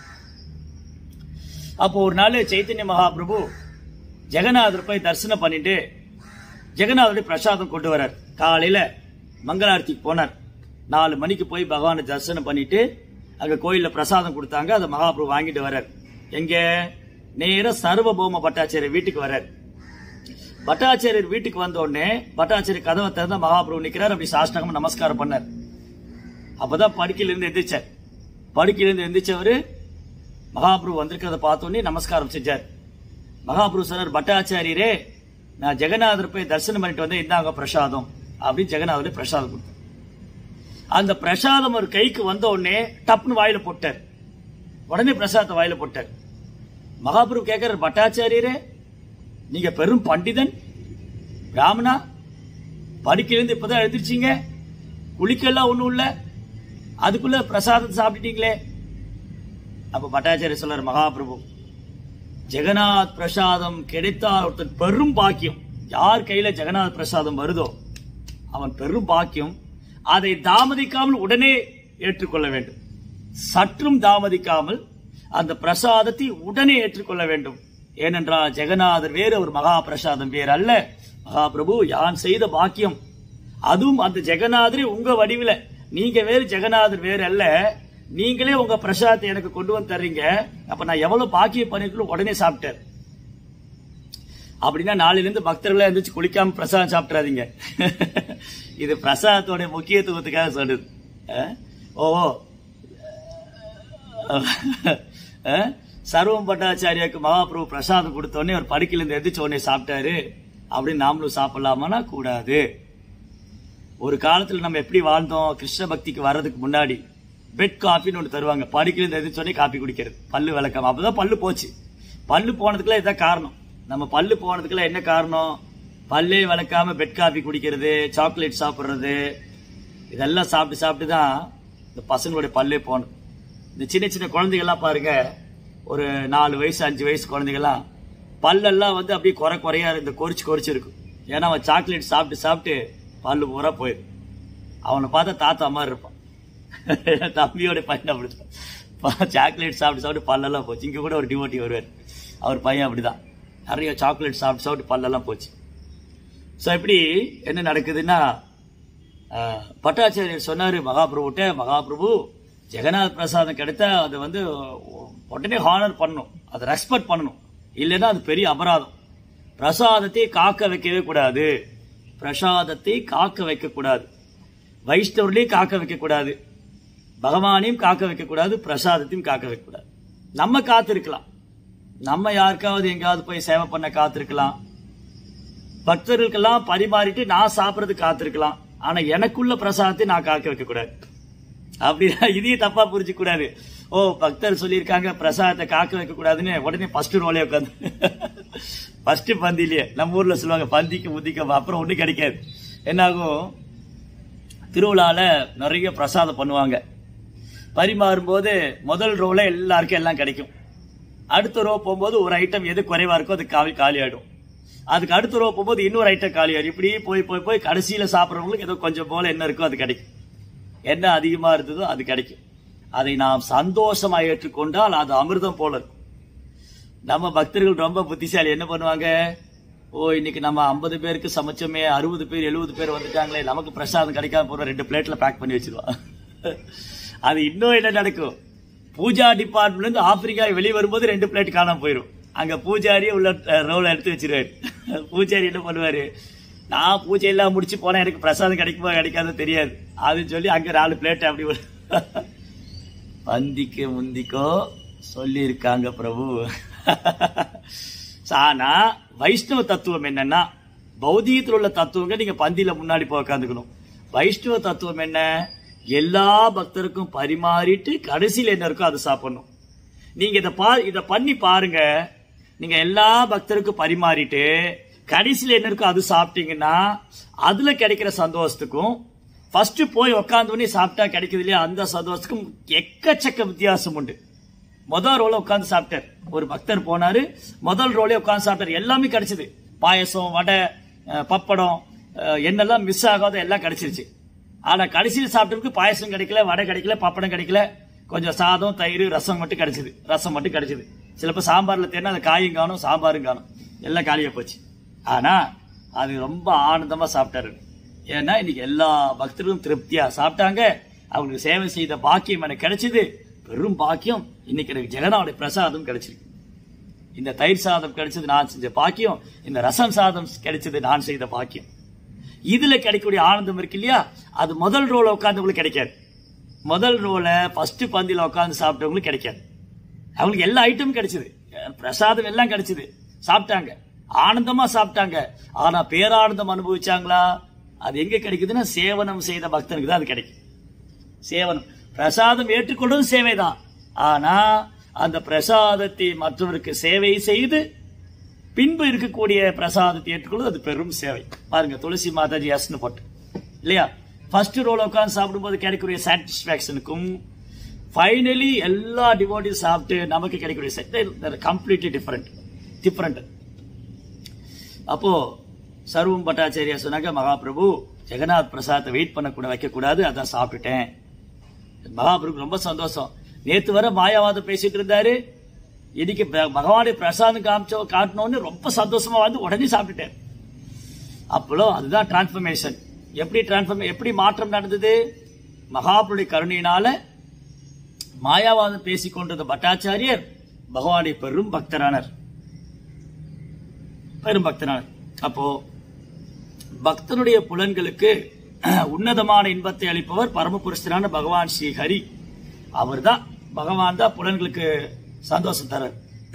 அப்போ ஒரு நாள் சைத்தன்ய மகாபிரபு ஜெகநாதர் போய் தரிசனம் பண்ணிட்டு ஜெகநாதருடைய பிரசாதம் கொண்டு வரார் காலையில மங்களாரத்திக்கு போனார் நாலு மணிக்கு போய் பகவானை தரிசனம் பண்ணிட்டு அங்க கோயில்ல பிரசாதம் கொடுத்தாங்க அதை மகாபிரபு வாங்கிட்டு வரார் எங்க நேர சர்வபௌம பட்டாச்சாரியர் வீட்டுக்கு வரார் பட்டாச்சாரியர் வீட்டுக்கு வந்த உடனே பட்டாச்சாரியர் கதவை திறந்த மகாபிரபு நிக்கிறார் அப்படி சாஷ்டகம் நமஸ்காரம் பண்ணார் அப்பதான் படுக்கையில இருந்து எந்திரிச்சார் படுக்கையில இருந்து எந்திரிச்சவரு மகாபிரபு வந்திருக்கிறத பார்த்தோன்னே நமஸ்காரம் செஞ்சார் மகாபிரபு சொன்னார் பட்டாச்சாரியரே நான் ஜெகநாதர் போய் தரிசனம் பண்ணிட்டு வந்தேன் இந்தாங்க பிரசாதம் அப்படின்னு ஜெகநாதர் பிரசாதம் கொடுத்தார் அந்த பிரசாதம் ஒரு கைக்கு வந்த உடனே டப்னு வாயில போட்டார் உடனே பிரசாதத்தை வாயில போட்டார் மகாபிரபு கேட்கிறார் பட்டாச்சாரியரே நீங்க பெரும் பண்டிதன் பிராமணா படிக்கிலிருந்து இப்பதான் எழுந்திருச்சீங்க குளிக்கெல்லாம் ஒண்ணும் இல்ல அதுக்குள்ள பிரசாதத்தை சாப்பிட்டுட்டீங்களே அப்ப பட்டாச்சாரிய சொல்றார் மகாபிரபு ஜெகநாத் பிரசாதம் கிடைத்தால் ஒருத்தன் பெரும் பாக்கியம் யார் கையில ஜெகநாத் பிரசாதம் வருதோ அவன் பெரும் பாக்கியம் அதை தாமதிக்காமல் உடனே ஏற்றுக்கொள்ள வேண்டும் சற்றும் தாமதிக்காமல் அந்த பிரசாதத்தை உடனே ஏற்றுக்கொள்ள வேண்டும் ஏனென்றால் ஜெகநாதர் வேறு ஒரு மகா பிரசாதம் வேறு அல்ல மகாபிரபு யான் செய்த பாக்கியம் அதுவும் அந்த ஜெகநாதரே உங்க வடிவில நீங்க வேறு ஜெகநாதர் வேறு அல்ல நீங்களே உங்க பிரசாதத்தை எனக்கு கொண்டு வந்து தர்றீங்க அப்ப நான் எவ்வளவு பாக்கியம் பண்ணிருக்கணும் உடனே சாப்பிட்டேன் அப்படின்னா நாளையிலிருந்து பக்தர்களே எந்திரிச்சு குளிக்காம பிரசாதம் சாப்பிட்றாதீங்க இது பிரசாதத்தோட முக்கியத்துவத்துக்காக சொல்லுது அஹ்? ஓ அஹ்? சர்வம் பட்டாச்சாரியாக்கு மகாபிரபு பிரசாதம் கொடுத்த உடனே ஒரு படுக்கையில இருந்து எந்திரிச்ச உடனே சாப்பிட்டாரு அப்படின்னு நாமளும் சாப்பிடலாமானா கூடாது ஒரு காலத்துல நம்ம எப்படி வாழ்ந்தோம் கிருஷ்ண பக்திக்கு வர்றதுக்கு முன்னாடி பெட் காஃபின்னு ஒன்று தருவாங்க படுக்கையில இருந்து எந்திரிச்ச உடனே காப்பி குடிக்கிறது பல்லு விளக்காம அப்பதான் பல்லு போச்சு பல்லு போனதுக்குலாம் இதான் காரணம் நம்ம பல்லு போனதுக்குலாம் என்ன காரணம் பல்லே விளக்காம பெட் காஃபி குடிக்கிறது சாக்லேட் சாப்பிட்றது இதெல்லாம் சாப்பிட்டு சாப்பிட்டு தான் இந்த பசங்களுடைய பல்லே போனது இந்த சின்ன சின்ன குழந்தைகள்லாம் பாருங்க ஒரு நாலு வயசு அஞ்சு வயசு குழந்தைகள்லாம் பல்லெல்லாம் வந்து அப்படியே குறை குறையா இந்த கொறிச்சு கொறிச்சு இருக்கும் ஏன்னா அவன் சாக்லேட் சாப்பிட்டு சாப்பிட்டு பல்லு பூரா போயிடும் அவனை பார்த்தா தாத்தா மாதிரி இருப்பான் தம்பியோட பையன் அப்படிதான் சாக்லேட் சாப்பிட்டு சாப்பிட்டு பல்லெல்லாம் போச்சு இங்க கூட ஒரு டிவோட்டி வருவார் அவர் பையன் அப்படிதான் நிறைய சாக்லேட் சாப்பிட்டு சாப்பிட்டு பல்லெல்லாம் போச்சு ஸோ இப்படி என்ன நடக்குதுன்னா ஆஹ், பட்டாச்சாரியர் சொன்னாரு மகாபிரபுட்ட மகாபிரபு ஜெகநாத் பிரசாதம் கிடைத்தா அதை வந்து உடனே ஹானர் பண்ணணும் அதை ரெஸ்பெக்ட் பண்ணணும் இல்லைன்னா அது பெரிய அபராதம் பிரசாதத்தை காக்க வைக்கவே கூடாது பிரசாதத்தை காக்க வைக்க கூடாது வைஷ்ணவர்களையும் காக்க வைக்க கூடாது பகவானையும் காக்க வைக்க கூடாது பிரசாதத்தையும் காக்க வைக்க கூடாது நம்ம காத்திருக்கலாம் நம்ம யாருக்காவது எங்காவது போய் சேவை பண்ண காத்திருக்கலாம் பக்தர்களுக்கெல்லாம் பரிமாறிட்டு நான் சாப்பிடறது காத்திருக்கலாம் ஆனா எனக்குள்ள பிரசாதத்தை நான் காக்க வைக்க கூடாது அப்படின்னா இதையும் தப்பா புரிஞ்சுக்க கூடாது ஓ பக்தர் சொல்லியிருக்காங்க பிரசாதத்தை காக்க வைக்க கூடாதுன்னு உடனே ஃபர்ஸ்ட் ரோலே உட்காந்து ஃபர்ஸ்ட் பந்திலேயே நம்ம ஊர்ல சொல்லுவாங்க பந்திக்கு முந்திக்க அப்புறம் ஒண்ணும் கிடைக்காது என்னாகும் திருவிழால நிறைய பிரசாதம் பண்ணுவாங்க பரிமாறும்போது முதல் ரோல எல்லாருக்கும் எல்லாம் கிடைக்கும் அடுத்த ரோ போகும்போது ஒரு ஐட்டம் எது குறைவா இருக்கோ அது காலி காலி ஆயிடும் அதுக்கு அடுத்த ரோ போகும்போது இன்னொரு ஐட்டம் காலி ஆயிடும் இப்படி போய் போய் போய் கடைசியில சாப்பிட்றவங்களுக்கு ஏதோ கொஞ்சம் போல என்ன இருக்கோ அது கிடைக்கும் என்ன அதிகமா இருந்ததோ அது கிடைக்கும் அதை நாம் சந்தோஷமா ஏற்றுக்கொண்டால் அது அமிர்தம் போல இருக்கும் நம்ம பக்தர்கள் ரொம்ப புத்திசாலி என்ன பண்ணுவாங்க ஓ இன்னைக்கு நம்ம ஐம்பது பேருக்கு சமைச்சோமே அறுபது பேர் எழுபது பேர் வந்துட்டாங்களே நமக்கு பிரசாதம் கிடைக்காம போற ரெண்டு பிளேட்ல பேக் பண்ணி வச்சிருவான் அது இன்னும் என்ன நடக்கும் பூஜா டிபார்ட்மெண்ட்ல இருந்து ஆப்பிரிக்கா வெளியே வரும்போது ரெண்டு பிளேட் காணாம போயிடும் அங்க பூஜாரியே உள்ள ரோல எடுத்து வச்சிருவாரு பூஜாரி என்ன பண்ணுவாரு நான் பூஜை எல்லாம் முடிச்சு போனா எனக்கு பிரசாதம் கிடைக்குமா கிடைக்காதோ தெரியாது அப்படின்னு சொல்லி அங்க நாலு பிளேட் அப்படி ஒரு- பந்திக்கு முந்திக்கோ சொல்லியிருக்காங்க பிரபு ஆனா வைஷ்ணவ தத்துவம் என்னன்னா பௌதீகத்தில் உள்ள தத்துவங்க நீங்க பந்தியில முன்னாடி போய் உட்காந்துக்கணும் வைஷ்ணவ தத்துவம் என்ன எல்லா பக்தருக்கும் பரிமாறிட்டு கடைசியில் என்ன இருக்கோ அதை சாப்பிடணும் நீங்க இதை பா இதை பண்ணி பாருங்க நீங்க எல்லா பக்தருக்கும் பரிமாறிட்டு கடைசியில் என்ன இருக்கோ அது சாப்பிட்டீங்கன்னா அதுல கிடைக்கிற சந்தோஷத்துக்கும் ஃபர்ஸ்ட் போய் உட்காந்து உடனே சாப்பிட்டா கிடைக்குது இல்லையா அந்த சந்தோஷத்துக்கும் எக்கச்சக்க வித்தியாசம் உண்டு முதல் ரோல உட்காந்து சாப்பிட்டார் ஒரு பக்தர் போனாரு முதல் ரோலே உட்காந்து சாப்பிட்டார் எல்லாமே கிடைச்சது பாயசம் வடை அஹ், பப்படம் அஹ், என்னெல்லாம் மிஸ் ஆகாத எல்லாம் கிடைச்சிருச்சு ஆனா கடைசியில் சாப்பிட்டதுக்கு பாயசம் கிடைக்கல வடை கிடைக்கல பப்படம் கிடைக்கல கொஞ்சம் சாதம் தயிர் ரசம் மட்டும் கிடைச்சது ரசம் மட்டும் கிடைச்சது சிலப்போ சாம்பார்ல தேனா அந்த காயும் காணும் சாம்பாரும் காணும் எல்லாம் காலியா போச்சு ஆனா அது ரொம்ப ஆனந்தமா சாப்பிட்டாரு ஏன்னா இன்னைக்கு எல்லா பக்தர்களும் திருப்தியா சாப்பிட்டாங்க அவங்களுக்கு சேவை செய்த பாக்கியம் எனக்கு கிடைச்சது பெரும் பாக்கியம் இன்னைக்கு எனக்கு ஜெகனாவுடைய பிரசாதம் கிடைச்சிருக்கு இந்த தயிர் சாதம் கிடைச்சது நான் செஞ்ச பாக்கியம் இந்த ரசம் சாதம் கிடைச்சது நான் செய்த பாக்கியம் இதுல கிடைக்கக்கூடிய ஆனந்தம் இருக்கு இல்லையா அது முதல் ரோல உட்கார்ந்தவங்களுக்கு கிடைக்காது முதல் ரோல ஃபர்ஸ்ட் பந்தியில உட்கார்ந்து சாப்பிட்டவங்களுக்கு கிடைக்காது அவங்களுக்கு எல்லா ஐட்டமும் கிடைச்சது பிரசாதம் எல்லாம் கிடைச்சது சாப்பிட்டாங்க ஆனந்தமா சாப்பிட்டாங்க ஆனா பேரானந்தம் அனுபவிச்சாங்களா அது எங்க கிடைக்குதுன்னா சேவனம் செய்த பக்தனுக்கு தான் அது கிடைக்கும் சேவனம் பிரசாதம் ஏற்றுக்கொள்வதும் சேவைதான் ஆனா அந்த பிரசாதத்தை மற்றவருக்கு சேவை செய்து பின்பு இருக்கக்கூடிய பிரசாதத்தை ஏற்றுக்கொள்வது அது பெரும் சேவை பாருங்க துளசி மாதாஜி அஸ்னு போட்டு இல்லையா ஃபர்ஸ்ட் ரோல உட்கார்ந்து சாப்பிடும்போது கிடைக்கக்கூடிய சாட்டிஸ்பாக்சனுக்கும் ஃபைனலி எல்லா டிவோட்டியும் சாப்பிட்டு நமக்கு கிடைக்கக்கூடிய கம்ப்ளீட்லி டிஃபரெண்ட் டிஃபரெண்ட் அப்போ சர்வம் பட்டாச்சாரியா சொன்னாங்க மகாபிரபு ஜெகநாத் பிரசாத்தை வெயிட் பண்ணக்கூட வைக்கக்கூடாது அதான் சாப்பிட்டுட்டேன் மகாபிரபு ரொம்ப சந்தோஷம் நேத்து வர மாயாவாதம் பேசிட்டு இருந்தாரு இன்னைக்கு ப- பகவானுடைய பிரசாதம் காமிச்சோ காட்டணும்னு ரொம்ப சந்தோஷமா வந்து உடனே சாப்பிட்டுட்டேன் அப்போ அதுதான் டிரான்ஸ்ஃபர்மேஷன் எப்படி டிரான்ஸ்ஃபர்மே எப்படி மாற்றம் நடந்தது மகாபுருடைய கருணையினால மாயாவாதம் பேசிக் கொண்டிருந்த பட்டாச்சாரியர் பகவானுடைய பெரும் பக்தரானார் பெரும் பக்தனானார் அப்போ பக்தனுடைய புலன்களுக்கு உன்னதமான இன்பத்தை அளிப்பவர் பரமபுருஷனான பகவான் ஸ்ரீ ஹரி அவர்தான் பகவான் தான் புலன்களுக்கு சந்தோஷம் தரார்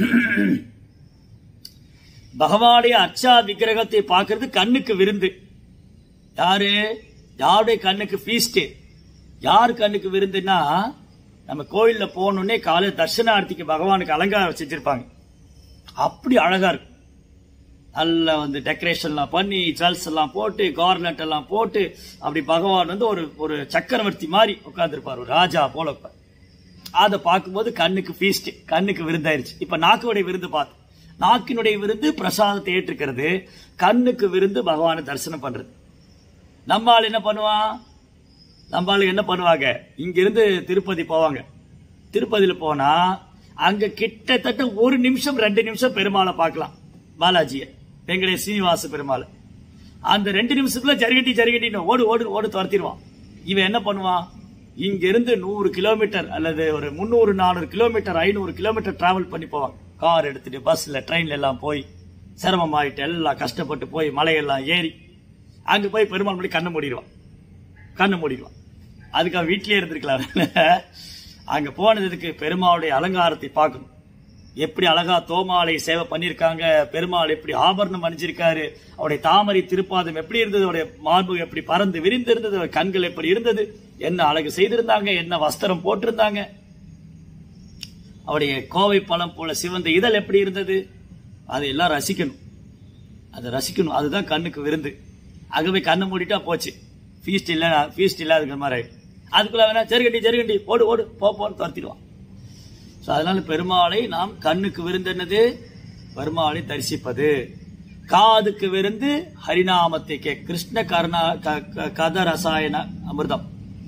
பகவானுடைய அச்சா விக்கிரகத்தை பார்க்கிறது கண்ணுக்கு விருந்து யாரு யாருடைய கண்ணுக்கு ஃபீஸ்ட் யார் கண்ணுக்கு விருந்துன்னா நம்ம கோயில்ல போனோடனே காலை தர்ஷனார்த்திக்கு பகவானுக்கு அலங்காரம் செஞ்சிருப்பாங்க அப்படி அழகா இருக்கும் நல்லா வந்து டெக்கரேஷன்லாம் பண்ணி ஜுவல்ஸ் எல்லாம் போட்டு கார்னட் எல்லாம் போட்டு அப்படி பகவான் வந்து ஒரு ஒரு சக்கரவர்த்தி மாதிரி உட்கார்ந்துருப்பார் ஒரு ராஜா போல உட்கார். அதை பார்க்கும்போது கண்ணுக்கு ஃபீஸ்ட் கண்ணுக்கு விருந்தாயிருச்சு இப்ப நாக்குடைய விருந்து பார்த்து நாக்கினுடைய விருந்து பிரசாதத்தை ஏற்றுக்கிறது கண்ணுக்கு விருந்து பகவானை தரிசனம் பண்றது நம்ம ஆள் என்ன பண்ணுவான் நம்ம ஆளு என்ன பண்ணுவாங்க இங்க இருந்து திருப்பதி போவாங்க திருப்பதியில போனா அங்க கிட்டத்தட்ட ஒரு நிமிஷம் ரெண்டு நிமிஷம் பெருமாளை பார்க்கலாம் பாலாஜியை வெங்கடேஷ் சீனிவாச பெருமாள் அந்த ரெண்டு நிமிஷத்துல ஜரிகட்டி ஜரிகட்டின்னு ஓடு ஓடு ஓடு துரத்திடுவான் இவன் என்ன பண்ணுவான் இங்க இருந்து நூறு கிலோமீட்டர் அல்லது ஒரு முந்நூறு நானூறு கிலோமீட்டர் ஐநூறு கிலோமீட்டர் டிராவல் பண்ணி போவான் கார் எடுத்துட்டு பஸ்ல ட்ரெயின்ல எல்லாம் போய் சிரமமாயிட்டு எல்லாம் கஷ்டப்பட்டு போய் மலையெல்லாம் ஏறி அங்க போய் பெருமாள் முடி கண்ணை மூடிடுவான் கண்ணை மூடிடுவான் அதுக்கு அவன் வீட்டிலேயே இருந்திருக்கலாம் அங்க போனதுக்கு பெருமாளுடைய அலங்காரத்தை பார்க்கணும் எப்படி அழகா தோமாலை சேவை பண்ணியிருக்காங்க பெருமாள் எப்படி ஆபரணம் அணிஞ்சிருக்காரு அவருடைய தாமரை திருப்பாதம் எப்படி இருந்தது அவருடைய மார்பு எப்படி பறந்து விரிந்திருந்தது அவர் கண்கள் எப்படி இருந்தது என்ன அழகு செய்திருந்தாங்க என்ன வஸ்திரம் போட்டிருந்தாங்க அவருடைய கோவை பழம் போல சிவந்த இதழ் எப்படி இருந்தது அதை எல்லாம் ரசிக்கணும் அதை ரசிக்கணும் அதுதான் கண்ணுக்கு விருந்து ஆகவே கண்ணை மூடிட்டா போச்சு ஃபீஸ்ட் இல்ல ஃபீஸ்ட் இல்லாதுங்கிற மாதிரி ஆயிடும் அதுக்குள்ள வேணா ஜெருகண்டி ஜெருகண்டி ஓடு ஓடு போ போன்னு துரத்திடுவான் ஸோ அதனால பெருமாளை நாம் கண்ணுக்கு விருந்தென்னது பெருமாளை தரிசிப்பது காதுக்கு விருந்து ஹரிநாமத்தை கே கிருஷ்ண கருணா க- க- கத ரசாயன அமிர்தம்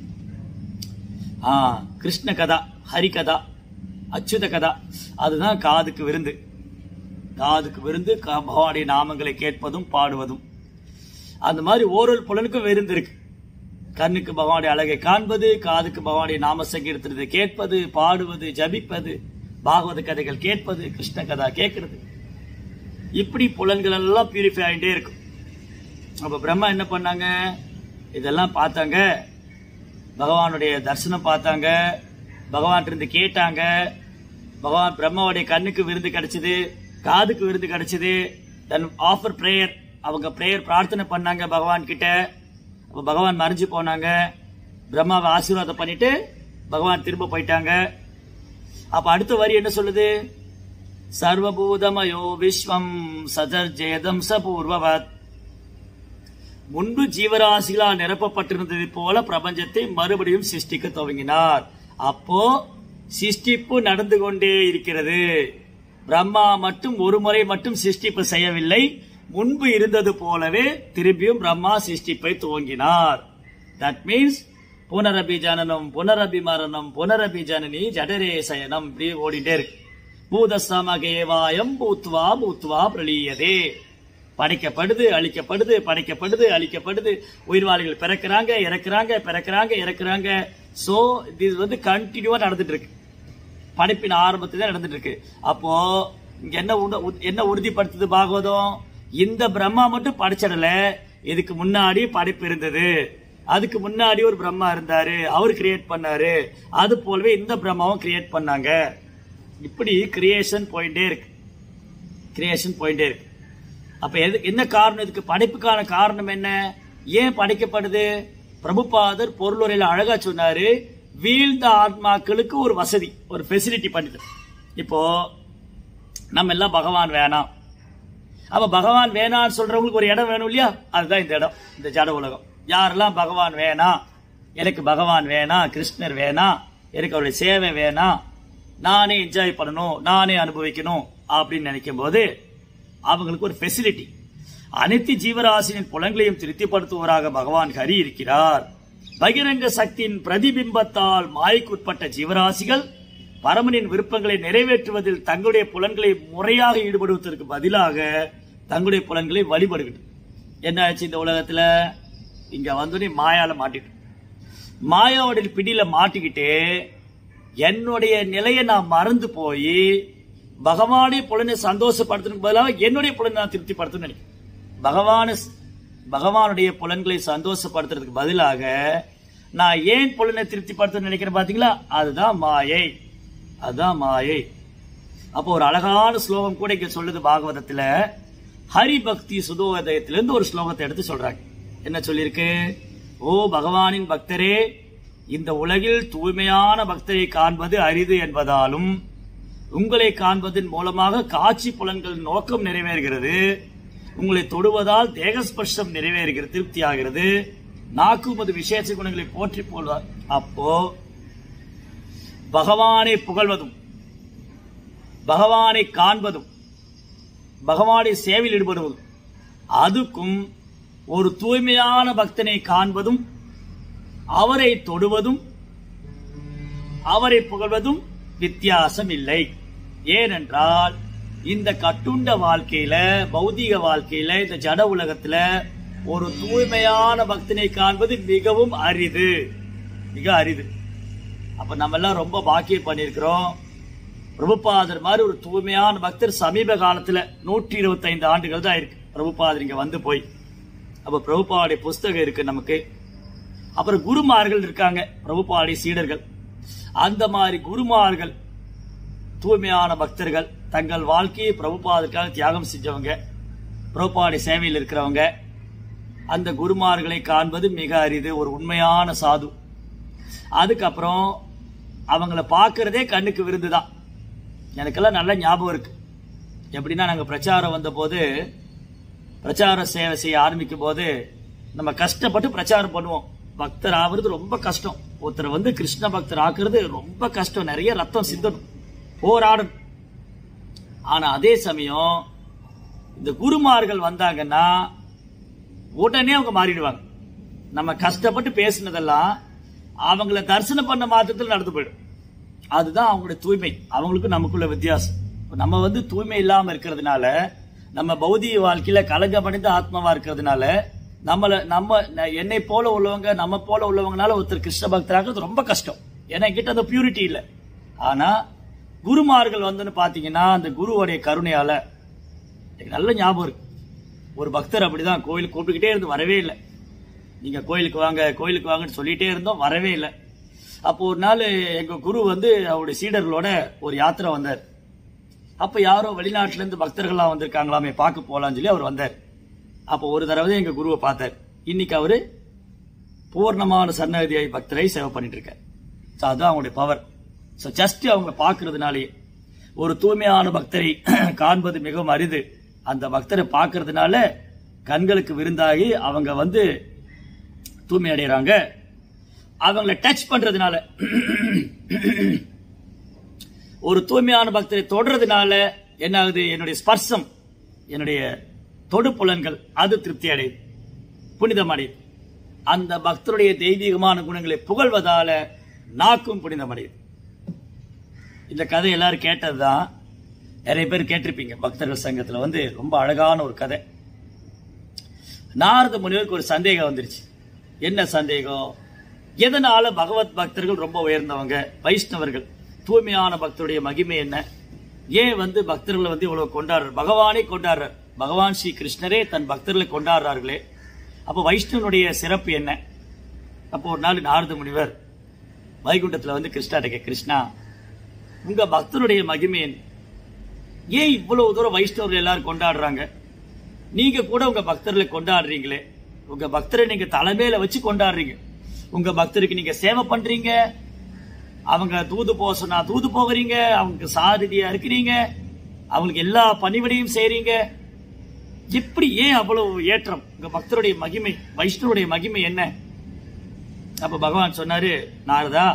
ஆ கிருஷ்ண கதா ஹரி கதா அச்சுத கதா அதுதான் காதுக்கு விருந்து காதுக்கு விருந்து க- பகவானுடைய நாமங்களை கேட்பதும் பாடுவதும் அந்த மாதிரி ஓரொரு புலனுக்கும் விருந்து இருக்கு கண்ணுக்கு பகவானுடைய அழகை காண்பது காதுக்கு பகவானுடைய நாம சங்கீர்த்தனத்தை கேட்பது பாடுவது ஜபிப்பது பாகவத கதைகள் கேட்பது கிருஷ்ண கதா கேட்கறது இப்படி புலன்கள் எல்லாம் பியூரிஃபை ஆகிட்டே இருக்கும் அப்ப பிரம்மா என்ன பண்ணாங்க இதெல்லாம் பார்த்தாங்க பகவானுடைய தரிசனம் பார்த்தாங்க பகவான் இருந்து கேட்டாங்க பகவான் பிரம்மாவுடைய கண்ணுக்கு விருந்து கிடைச்சது காதுக்கு விருந்து கிடைச்சது தென் ஆஃபர் பிரேயர் அவங்க பிரேயர் பிரார்த்தனை பண்ணாங்க பகவான் கிட்ட அப்ப பகவான் மறைஞ்சு போனாங்க பிரம்மாவை ஆசீர்வாதம் பண்ணிட்டு பகவான் திரும்ப போயிட்டாங்க அப்ப அடுத்த வரி என்ன சொல்லுது சர்வபூதமயோ விஸ்வம் சதர்ஜேதம் சபூர்வவத் முன்பு ஜீவராசிகளால் நிரப்பப்பட்டிருந்தது போல பிரபஞ்சத்தை மறுபடியும் சிருஷ்டிக்க துவங்கினார் அப்போ சிருஷ்டிப்பு நடந்து கொண்டே இருக்கிறது பிரம்மா மட்டும் ஒரு முறை மட்டும் சிருஷ்டிப்பு செய்யவில்லை முன்பு இருந்தது போலவே திரும்பியும் பிரம்மா சிருஷ்டிப்பை துவங்கினார் தட் மீன்ஸ் புனரபி ஜனனம் புனரபி மரணம் புனரபி ஜனனி ஜடரே சயனம் இப்படி ஓடிட்டே இருக்கு பூதசமகேவாயம் பூத்வா பூத்வா பிரளீயதே படைக்கப்படுது அழிக்கப்படுது படைக்கப்படுது அழிக்கப்படுது உயிர்வாளிகள் பிறக்கிறாங்க இறக்குறாங்க பிறக்கிறாங்க இறக்குறாங்க சோ இது வந்து கண்டினியூவா நடந்துட்டு இருக்கு படைப்பின் ஆரம்பத்துல தான் நடந்துட்டு இருக்கு அப்போ இங்க என்ன உண- உ- என்ன உறுதிப்படுத்துது பாகவதம் இந்த பிரம்மா மட்டும் படைச்சிடல இதுக்கு முன்னாடி படைப்பு இருந்தது அதுக்கு முன்னாடி ஒரு பிரம்மா இருந்தாரு அவர் கிரியேட் பண்ணாரு அது போலவே இந்த பிரம்மாவும் கிரியேட் பண்ணாங்க இப்படி கிரியேஷன் போயிட்டே இருக்கு கிரியேஷன் போயிட்டே இருக்கு அப்ப எது என்ன காரணம் இதுக்கு படைப்புக்கான காரணம் என்ன ஏன் படைக்கப்படுது பிரபுபாதர் பொருளுரையில அழகா சொன்னாரு வீழ்ந்த ஆத்மாக்களுக்கு ஒரு வசதி ஒரு ஃபெசிலிட்டி பண்ணிது இப்போ நம்ம எல்லாம் பகவான் வேணாம் அப்ப பகவான் வேணாம்னு சொல்றவங்களுக்கு ஒரு இடம் வேணும் இல்லையா அதுதான் இந்த இடம் இந்த ஜட உலகம் யாரெல்லாம் பகவான் வேணாம் எனக்கு பகவான் வேணாம் கிருஷ்ணர் வேணாம் எனக்கு அவருடைய சேவை வேணாம் நானே என்ஜாய் பண்ணணும் நானே அனுபவிக்கணும் அப்படின்னு நினைக்கும் போது அவங்களுக்கு ஒரு ஃபெசிலிட்டி அனைத்து ஜீவராசியின் புலங்களையும் திருப்திப்படுத்துவராக பகவான் ஹரி இருக்கிறார் பகிரங்க சக்தியின் பிரதிபிம்பத்தால் மாய்க்குட்பட்ட ஜீவராசிகள் பரமனின் விருப்பங்களை நிறைவேற்றுவதில் தங்களுடைய புலன்களை முறையாக ஈடுபடுவதற்கு பதிலாக தங்களுடைய புலன்களை வழிபடுகிறது என்ன ஆச்சு இந்த உலகத்துல இங்க வந்தோடனே மாயால மாட்டிட்டு மாயாவுடைய பிடியில மாட்டிக்கிட்டு என்னுடைய நிலையை நான் மறந்து போய் பகவானே புலனை சந்தோஷப்படுத்துறதுக்கு பதிலாக என்னுடைய புலனை நான் திருப்திப்படுத்தணும்னு நினைக்கிறேன் பகவான பகவானுடைய புலன்களை சந்தோஷப்படுத்துறதுக்கு பதிலாக நான் ஏன் புலனை திருப்திப்படுத்தணும்னு நினைக்கிறேன் பாத்தீங்களா அதுதான் மாயை அதுதான் மாயை அப்போ ஒரு அழகான ஸ்லோகம் கூட இங்க சொல்லுது பாகவதத்துல ஹரி பக்தி சுதோதயத்திலிருந்து ஒரு ஸ்லோகத்தை எடுத்து சொல்றாங்க என்ன சொல்லியிருக்கு ஓ பகவானின் பக்தரே இந்த உலகில் தூய்மையான பக்தரை காண்பது அரிது என்பதாலும் உங்களை காண்பதன் மூலமாக காட்சி புலன்கள் நோக்கம் நிறைவேறுகிறது உங்களை தொடுவதால் தேகஸ்பர்ஷம் நிறைவேறுகிறது திருப்தி ஆகிறது நாக்கு உமது விசேஷ குணங்களை போற்றி போல்வார் அப்போ பகவானை புகழ்வதும் பகவானை காண்பதும் பகவானை சேவையில் ஈடுபடுவதும் அதுக்கும் ஒரு தூய்மையான பக்தனை காண்பதும் அவரை தொடுவதும் அவரை புகழ்வதும் வித்தியாசம் இல்லை ஏனென்றால் இந்த கட்டுண்ட வாழ்க்கையில பௌதிக வாழ்க்கையில இந்த ஜட உலகத்துல ஒரு தூய்மையான பக்தனை காண்பது மிகவும் அரிது மிக அரிது அப்ப நம்ம எல்லாம் ரொம்ப பாக்கியம் பண்ணியிருக்கிறோம் பிரபுபாதர் மாதிரி ஒரு தூய்மையான பக்தர் சமீப காலத்துல நூற்றி இருபத்தைந்து ஆண்டுகள் தான் இருக்கு பிரபுபாதர் இங்க வந்து போய் அப்ப பிரபுபாவுடைய புஸ்தகம் இருக்கு நமக்கு அப்புறம் குருமார்கள் இருக்காங்க பிரபுபாவுடைய சீடர்கள் அந்த மாதிரி குருமார்கள் தூய்மையான பக்தர்கள் தங்கள் வாழ்க்கையை பிரபுபாதற்காக தியாகம் செஞ்சவங்க பிரபுபாவுடைய சேவையில் இருக்கிறவங்க அந்த குருமார்களை காண்பது மிக அரிது ஒரு உண்மையான சாது அதுக்கப்புறம் அவங்கள பார்க்கறதே கண்ணுக்கு விருந்து தான் எனக்கெல்லாம் நல்ல ஞாபகம் இருக்கு எப்படின்னா நாங்கள் பிரச்சாரம் வந்தபோது பிரச்சார சேவை செய்ய ஆரம்பிக்கும் போது நம்ம கஷ்டப்பட்டு பிரச்சாரம் பண்ணுவோம் பக்தர் ஆகுறது ரொம்ப கஷ்டம் ஒருத்தர் வந்து கிருஷ்ண பக்தர் ஆக்குறது ரொம்ப கஷ்டம் நிறைய ரத்தம் சிந்தணும் போராடணும் ஆனா அதே சமயம் இந்த குருமார்கள் வந்தாங்கன்னா உடனே அவங்க மாறிடுவாங்க நம்ம கஷ்டப்பட்டு பேசினதெல்லாம் அவங்கள தரிசனம் பண்ண மாத்திரத்தில் நடந்து போயிடும் அதுதான் அவங்களுடைய தூய்மை அவங்களுக்கும் நமக்குள்ள வித்தியாசம் இப்ப நம்ம வந்து தூய்மை இல்லாம இருக்கிறதுனால நம்ம பௌதிக வாழ்க்கையில கலங்கமடைந்த ஆத்மாவா இருக்கிறதுனால நம்மள நம்ம ந- என்னை போல உள்ளவங்க நம்ம போல உள்ளவங்கனால ஒருத்தர் கிருஷ்ண பக்தராகிறது ரொம்ப கஷ்டம் ஏன்னா என்கிட்ட அந்த பியூரிட்டி இல்லை ஆனா குருமார்கள் வந்துன்னு பாத்தீங்கன்னா அந்த குருவோடைய கருணையால எனக்கு நல்ல ஞாபகம் இருக்கு ஒரு பக்தர் அப்படிதான் கோயிலுக்கு கூப்பிட்டுக்கிட்டே இருந்து வரவே இல்லை நீங்க கோயிலுக்கு வாங்க கோயிலுக்கு வாங்கன்னு சொல்லிட்டே இருந்தோம் வரவே இல்லை அப்போ ஒரு நாள் எங்க குரு வந்து அவருடைய சீடர்களோட ஒரு யாத்திரை வந்தார் அப்ப யாரோ வெளிநாட்டுல இருந்து பக்தர்கள்லாம் வந்திருக்காங்களாமே பார்க்க போலாம்னு சொல்லி அவர் வந்தார் அப்போ ஒரு தடவை எங்க குருவை பார்த்தார் இன்னைக்கு அவரு பூர்ணமான சன்னதியாய் பக்தரை சேவை பண்ணிட்டு இருக்கார் So அதுதான் அவங்களுடைய பவர் ஸோ ஜஸ்ட் அவங்க பார்க்கறதுனாலேயே ஒரு தூய்மையான பக்தரை காண்பது மிகவும் அரிது அந்த பக்தரை பார்க்கறதுனால கண்களுக்கு விருந்தாகி அவங்க வந்து தூய்மை அடைகிறாங்க அவங்கள டச் பண்றதுனால ஒரு தூய்மையான பக்தரை தொடறதுனால என்ன ஆகுது என்னுடைய ஸ்பர்சம் என்னுடைய தொடு புலன்கள் அது திருப்தி அடையுது புனிதம் அடையுது அந்த பக்தருடைய தெய்வீகமான குணங்களை புகழ்வதால நாக்கும் புனிதம் அடையுது இந்த கதை எல்லாரும் கேட்டதுதான் நிறைய பேர் கேட்டிருப்பீங்க பக்தர்கள் சங்கத்துல வந்து ரொம்ப அழகான ஒரு கதை நாரத முனிவருக்கு ஒரு சந்தேகம் வந்துருச்சு என்ன சந்தேகம் எதனால பகவத் பக்தர்கள் ரொம்ப உயர்ந்தவங்க வைஷ்ணவர்கள் தூய்மையான பக்தருடைய மகிமை என்ன ஏன் வந்து பக்தர்களை வந்து இவ்வளவு கொண்டாடுறார் பகவானே கொண்டாடுறார் பகவான் ஸ்ரீ கிருஷ்ணரே தன் பக்தர்களை கொண்டாடுறார்களே அப்போ வைஷ்ணவனுடைய சிறப்பு என்ன அப்போ ஒரு நாள் நாரத முனிவர் வைகுண்டத்துல வந்து கிருஷ்ணாட்ட கே கிருஷ்ணா உங்க பக்தருடைய மகிமை என்ன ஏன் இவ்வளவு தூரம் வைஷ்ணவர்கள் எல்லாரும் கொண்டாடுறாங்க நீங்க கூட உங்க பக்தர்களை கொண்டாடுறீங்களே உங்க பக்தரை நீங்க தலைமையில வச்சு கொண்டாடுறீங்க உங்க பக்தருக்கு நீங்க சேவை பண்றீங்க அவங்க தூது போக சொன்னா தூது போகிறீங்க அவங்களுக்கு சாரதியா இருக்கிறீங்க அவங்களுக்கு எல்லா பணிவிடையும் செய்றீங்க எப்படி ஏன் அவ்வளவு ஏற்றம் உங்க பக்தருடைய மகிமை வைஷ்ணவருடைய மகிமை என்ன அப்ப பகவான் சொன்னாரு நாரதா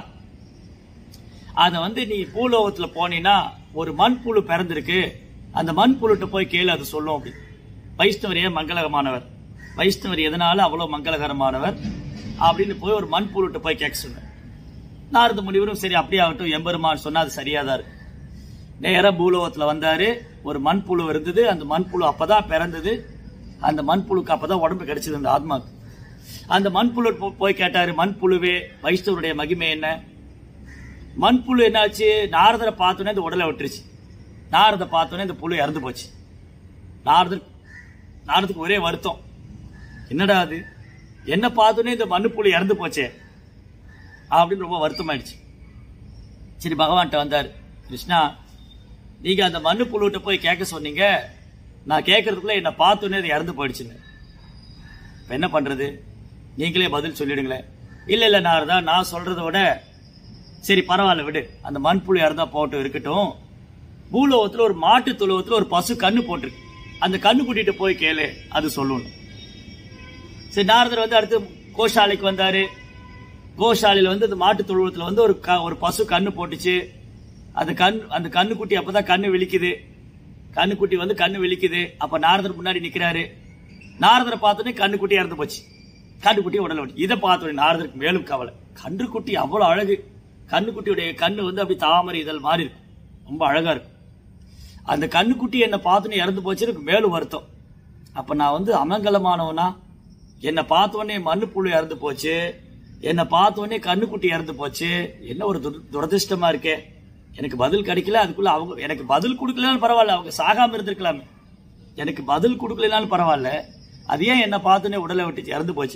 அத வந்து நீ பூலோகத்துல போனீன்னா ஒரு மண்புழு பிறந்திருக்கு அந்த மண்புழுட்ட போய் கேளு அது சொல்லும் அப்படி வைஷ்ணவர் ஏன் மங்களகரமானவர் வைஷ்ணவர் எதனால அவ்வளவு மங்களகரமானவர் அப்படின்னு போய் ஒரு மண்புழுட்ட போய் கேட்க சொன்னார் நாரத முனிவரும் சரி அப்படியே ஆகட்டும் எம்பெருமான் சொன்னா அது சரியாதான் இருக்கு நேரா பூலோகத்துல வந்தாரு ஒரு மண்புழு இருந்தது அந்த மண்புழு அப்பதான் பிறந்தது அந்த மண்புழுக்கு அப்பதான் உடம்பு கிடைச்சது அந்த ஆத்மாக்கு அந்த மண்புழு போ- போய் கேட்டாரு மண்புழுவே வைஷ்ணவருடைய மகிமை என்ன மண்புழு என்னாச்சு நாரதரை பார்த்தோன்னே இந்த உடலை விட்டுருச்சு நாரதை பார்த்தோன்னே இந்த புழு இறந்து போச்சு நாரதர் நாரதுக்கு ஒரே வருத்தம் என்னடா அது என்ன பார்த்தோன்னே இந்த மண்ணுப்புழு இறந்து போச்சே அப்படின்னு ரொம்ப வருத்தமாயிடுச்சு சரி பகவான்கிட்ட வந்தார் கிருஷ்ணா நீங்க அந்த மண்ணு புழுவிட்ட போய் கேட்க சொன்னீங்க நான் கேட்கறதுக்குள்ள என்னை பார்த்தோன்னே அது இறந்து போயிடுச்சுன்னு இப்ப என்ன பண்றது நீங்களே பதில் சொல்லிடுங்களேன் இல்ல இல்ல நாரதா நான் சொல்றதை விட சரி பரவாயில்ல விடு அந்த மண்புழு இறந்தா போட்டு இருக்கட்டும் பூலோகத்துல ஒரு மாட்டு தொழுவத்துல ஒரு பசு கண்ணு போட்டிருக்கு அந்த கண்ணு கூட்டிட்டு போய் கேளு அது சொல்லணும் சரி நாரதர் வந்து அடுத்து கோஷாலைக்கு வந்தாரு கோஷாலையில வந்து அந்த மாட்டு தொழுவத்துல வந்து ஒரு க- ஒரு பசு கண்ணு போட்டுச்சு அந்த கண் அந்த கண்ணுக்குட்டி அப்பதான் கண்ணு விழிக்குது கண்ணுக்குட்டி வந்து கண்ணு விழிக்குது அப்ப நாரதர் முன்னாடி நிக்கிறாரு நாரதரை பார்த்தோன்னே கண்ணுக்குட்டி இறந்து போச்சு கண்ணுக்குட்டி உடல விட்டு இதை பார்த்தோன்னே நாரதருக்கு மேலும் கவலை கன்றுக்குட்டி அவ்வளவு அழகு கண்ணுக்குட்டியுடைய கண்ணு வந்து அப்படி தாமரை இதழ் மாதிரி இருக்கும் ரொம்ப அழகா இருக்கும் அந்த கண்ணுக்குட்டி என்னை பார்த்தோன்னே இறந்து போச்சு எனக்கு மேலும் வருத்தம் அப்ப நான் வந்து அமங்கலமானவனா என்னை பார்த்தோன்னே மண்ணு புழு இறந்து போச்சு என்னை பார்த்தோன்னே கண்ணுக்குட்டி இறந்து போச்சு என்ன ஒரு துர- துரதிர்ஷ்டமா இருக்கே எனக்கு பதில் கிடைக்கல அதுக்குள்ள அவங்க எனக்கு பதில் கொடுக்கலனாலும் பரவாயில்ல அவங்க சாகாம இருந்திருக்கலாமே எனக்கு பதில் கொடுக்கலனாலும் பரவாயில்ல அது ஏன் என்னை பார்த்தோன்னே உடலை விட்டு இறந்து போச்சு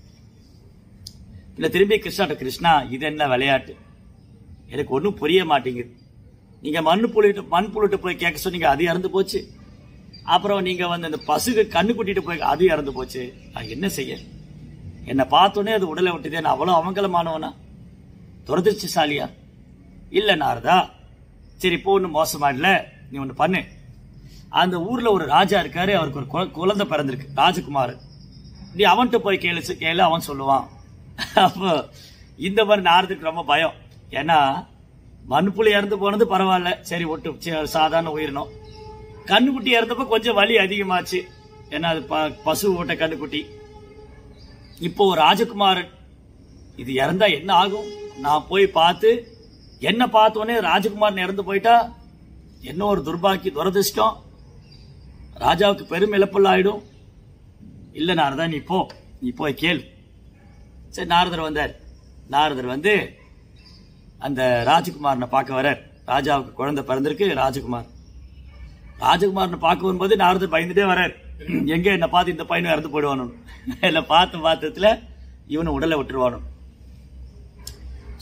இல்ல திரும்பி கிருஷ்ணாட்ட கிருஷ்ணா இது என்ன விளையாட்டு எனக்கு ஒன்றும் புரிய மாட்டேங்குது நீங்க மண்ணு புள்ளிட்டு மண் புள்ளிட்டு போய் கேட்க சொன்னீங்க அது இறந்து போச்சு அப்புறம் நீங்க வந்து அந்த பசுக்கு கண்ணு கூட்டிட்டு போய் அது இறந்து போச்சு நான் என்ன செய்ய என்னை பார்த்தோன்னே அது உடலை விட்டுதே நான் அவ்வளவு அவங்கலமானவனா துரதிருஷ்டசாலியா இல்ல நாரதா சரி இப்போ ஒன்றும் மோசமா இல்ல நீ ஒன்று பண்ணு அந்த ஊர்ல ஒரு ராஜா இருக்காரு அவருக்கு ஒரு குழ- குழந்தை பிறந்திருக்கு ராஜகுமார் நீ அவன்கிட்ட போய் கேளு கேளு அவன் சொல்லுவான் அப்போ இந்த மாதிரி நாரதுக்கு ரொம்ப பயம் ஏன்னா மண்புழு இறந்து போனது பரவாயில்ல சரி ஒட்டு சி- சாதாரண உயிரினம் கண்ணுக்குட்டி இறந்தப்ப கொஞ்சம் வலி அதிகமாச்சு ஏன்னா அது ப- பசு ஓட்ட கண்ணுக்குட்டி இப்போ ஒரு ராஜகுமாரன் இது இறந்தா என்ன ஆகும் நான் போய் பார்த்து என்ன பார்த்தோன்னே ராஜகுமாரன் இறந்து போயிட்டா என்ன ஒரு துர்பாக்கி துரதிர்ஷ்டம் ராஜாவுக்கு பெரும் இழப்புள்ள ஆயிடும் இல்ல நாரதா நீ போ நீ போய் கேளு சரி நாரதர் வந்தார் நாரதர் வந்து அந்த ராஜகுமாரனை பார்க்க வரார் ராஜாவுக்கு குழந்தை பிறந்திருக்கு ராஜகுமார் ராஜகுமாரனை பார்க்க வரும்போது நாரதர் பயந்துட்டே வரார் எங்க என்ன பார்த்து இந்த பையனும் இறந்து போயிடுவானு இல்ல பார்த்து பார்த்ததுல இவனை உடலை விட்டுருவானு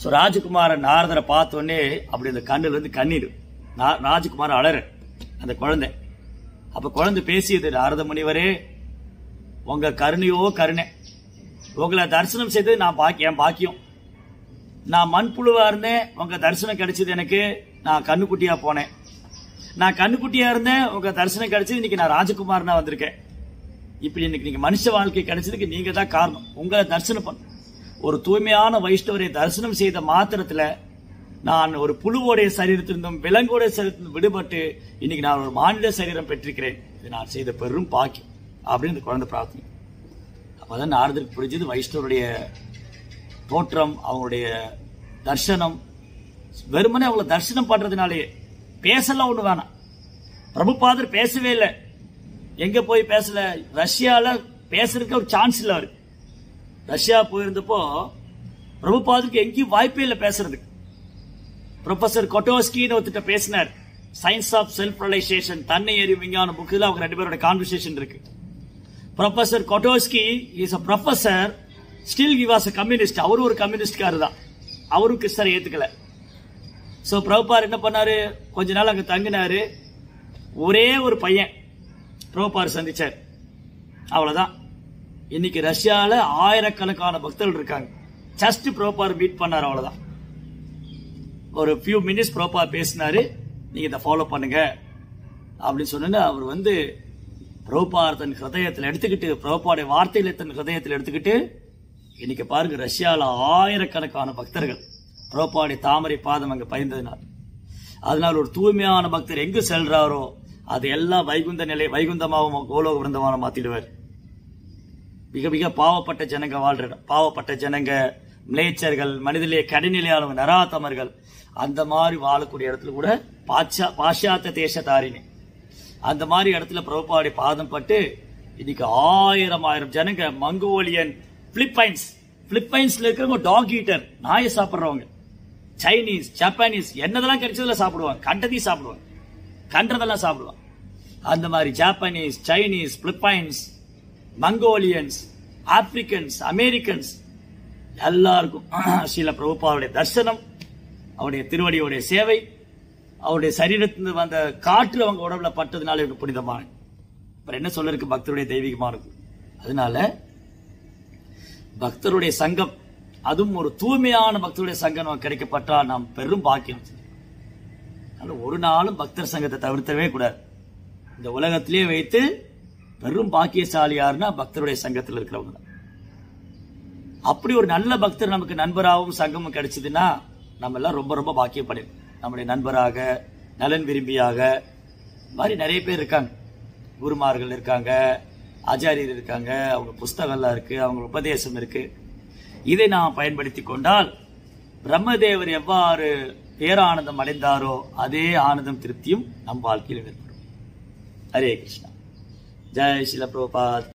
ஸோ ராஜகுமாரன் நாரதரை பார்த்த உடனே அப்படி அந்த கண்ணுல இருந்து கண்ணீர் நா- ராஜகுமாரன் அலற அந்த குழந்தை அப்ப குழந்தை பேசியது நாரத முனிவரே உங்க கருணையோ கருணை உங்களை தரிசனம் செய்தது நான் பாக்கியம் என் பாக்கியம் நான் மண்புழுவா இருந்தேன் உங்க தரிசனம் கிடைச்சது எனக்கு நான் கண்ணுக்குட்டியா போனேன் நான் கண்ணுக்குட்டியா இருந்தேன் உங்க தரிசனம் கிடைச்சது இன்னைக்கு நான் ராஜகுமாரனா வந்திருக்கேன் இப்படி இன்னைக்கு நீங்க மனுஷ வாழ்க்கை கிடைச்சதுக்கு நீங்க தான் காரணம் உங்களை தரிசனம் பண்ண ஒரு தூய்மையான வைஷ்ணவரை தரிசனம் செய்த மாத்திரத்துல நான் ஒரு புழுவோடைய சரீரத்திலிருந்தும் விலங்கோடைய சரீரத்திலிருந்தும் விடுபட்டு இன்னைக்கு நான் ஒரு மாநில சரீரம் பெற்றிருக்கிறேன் இது நான் செய்த பெரும் பாக்கியம் அப்படின்னு இந்த குழந்தை பிரார்த்தனை அப்பதான் நாரதருக்கு புரிஞ்சது வைஷ்ணவருடைய தோற்றம் அவங்களுடைய தர்சனம் வெறுமனே அவங்கள தரிசனம் பண்றதுனாலேயே பேசலாம் ஒண்ணு வேணாம் பிரபுபாதர் பேசவே இல்லை எங்க போய் பேசல ரஷ்யால பேசுறதுக்கு ஒரு சான்ஸ் இல்ல அவருக்கு ரஷ்யா போயிருந்தப்போ பிரபுபாதருக்கு எங்கேயும் வாய்ப்பே இல்லை பேசுறதுக்கு ப்ரொஃபசர் கொட்டோஸ்கின்னு ஒருத்திட்ட பேசினார் சயின்ஸ் ஆஃப் செல்ஃப் ரியலைசேஷன் தன்னை அறிவு விஞ்ஞான புக்கில் அவங்க ரெண்டு பேரோட கான்வர்சேஷன் இருக்கு professor Kotovsky is a professor still he was a communist அவரும் ஒரு கம்யூனிஸ்ட்காரர் தான் அவரும் கிறிஸ்தரை ஏத்துக்கல ஸோ பிரபுபார் என்ன பண்ணாரு கொஞ்ச நாள் அங்க தங்கினாரு ஒரே ஒரு பையன் பிரபுபார் சந்திச்சார் அவ்வளவுதான் இன்னைக்கு ரஷ்யால ஆயிரக்கணக்கான பக்தர்கள் இருக்காங்க ஜஸ்ட் பிரபுபார் மீட் பண்ணார் அவ்வளவுதான் ஒரு ஃபியூ மினிட்ஸ் ப்ரோப்பா பேசினாரு நீங்க இதை ஃபாலோ பண்ணுங்க அப்படின்னு சொன்னு அவர் வந்து பிரபுபார் தன் ஹிருதயத்தில் எடுத்துக்கிட்டு பிரபுபாடைய வார்த்தைகளை தன் ஹிருதயத்தில் எடுத்துக்கிட்டு இன்னைக்கு பாருங்க ரஷ்யால ஆயிரக்கணக்கான பக்தர்கள் பிரபுபாடைய தாமரை பாதம் அங்க பயந்ததுனால் அதனால ஒரு தூய்மையான பக்தர் எங்கு செல்றாரோ அது எல்லாம் வைகுந்த நிலை வைகுந்தமாகவும் கோலோக விருந்தமான மாத்திடுவார் மிக மிக பாவப்பட்ட ஜனங்க வாழ்ற இடம் பாவப்பட்ட ஜனங்க மிளேச்சர்கள் மனிதலே கடைநிலையானவங்க நராத்தமர்கள் அந்த மாதிரி வாழக்கூடிய இடத்துல கூட பாச்சா பாஷாத்த தேசத்தாரினி அந்த மாதிரி இடத்துல பிரபுபாடி பாதம் பட்டு இன்னைக்கு ஆயிரம் ஆயிரம் ஜனங்க மங்கோலியன் பிலிப்பைன்ஸ் பிலிப்பைன்ஸ்ல இருக்கிறவங்க டாக் ஈட்டர் நாயை சாப்பிடுறவங்க சைனீஸ் ஜப்பானீஸ் என்னதெல்லாம் கிடைச்சதுல சாப்பிடுவாங்க கண்டதையும் சாப்பிடுவாங்க கண்டதெல்லாம் சாப்பிடுவாங்க அந்த மாதிரி Japanese Chinese Philippines Mongolians Africans Americans எல்லாருக்கும் ஸ்ரீல பிரபுபாவுடைய தரிசனம் அவருடைய திருவடியுடைய சேவை அவருடைய சரீரத்திலிருந்து வந்த காற்று அவங்க உடம்புல பட்டதுனால இவங்க புனிதமான அப்புறம் என்ன சொல்ல இருக்கு பக்தருடைய தெய்வீகமானது அதனால பக்தருடைய சங்கம் அதுவும் ஒரு தூய்மையான பக்தருடைய சங்கம் நமக்கு கிடைக்கப்பட்டால் நாம் பெரும் பாக்கியம் அதனால ஒரு நாளும் பக்தர் சங்கத்தை தவிர்த்தவே கூடாது இந்த உலகத்திலேயே வைத்து பெரும் பாக்கியசாலி யாருன்னா பக்தருடைய சங்கத்தில் இருக்கிறவங்க தான் அப்படி ஒரு நல்ல பக்தர் நமக்கு நண்பராகவும் சங்கமும் கிடைச்சதுன்னா நம்ம எல்லாம் ரொம்ப ரொம்ப பாக்கியப்படும் நம்முடைய நண்பராக நலன் விரும்பியாக இந்த மாதிரி நிறைய பேர் இருக்காங்க குருமார்கள் இருக்காங்க ஆச்சாரியர் இருக்காங்க அவங்க புஸ்தகம்லாம் இருக்கு அவங்க உபதேசம் இருக்கு இதை நாம் பயன்படுத்தி கொண்டால் பிரம்மதேவர் எவ்வாறு பேரானந்தம் அடைந்தாரோ அதே ஆனந்தம் திருப்தியும் நம் வாழ்க்கையில் ஏற்படும் ஹரே கிருஷ்ணா ஜெய் சில பிரபுபாத்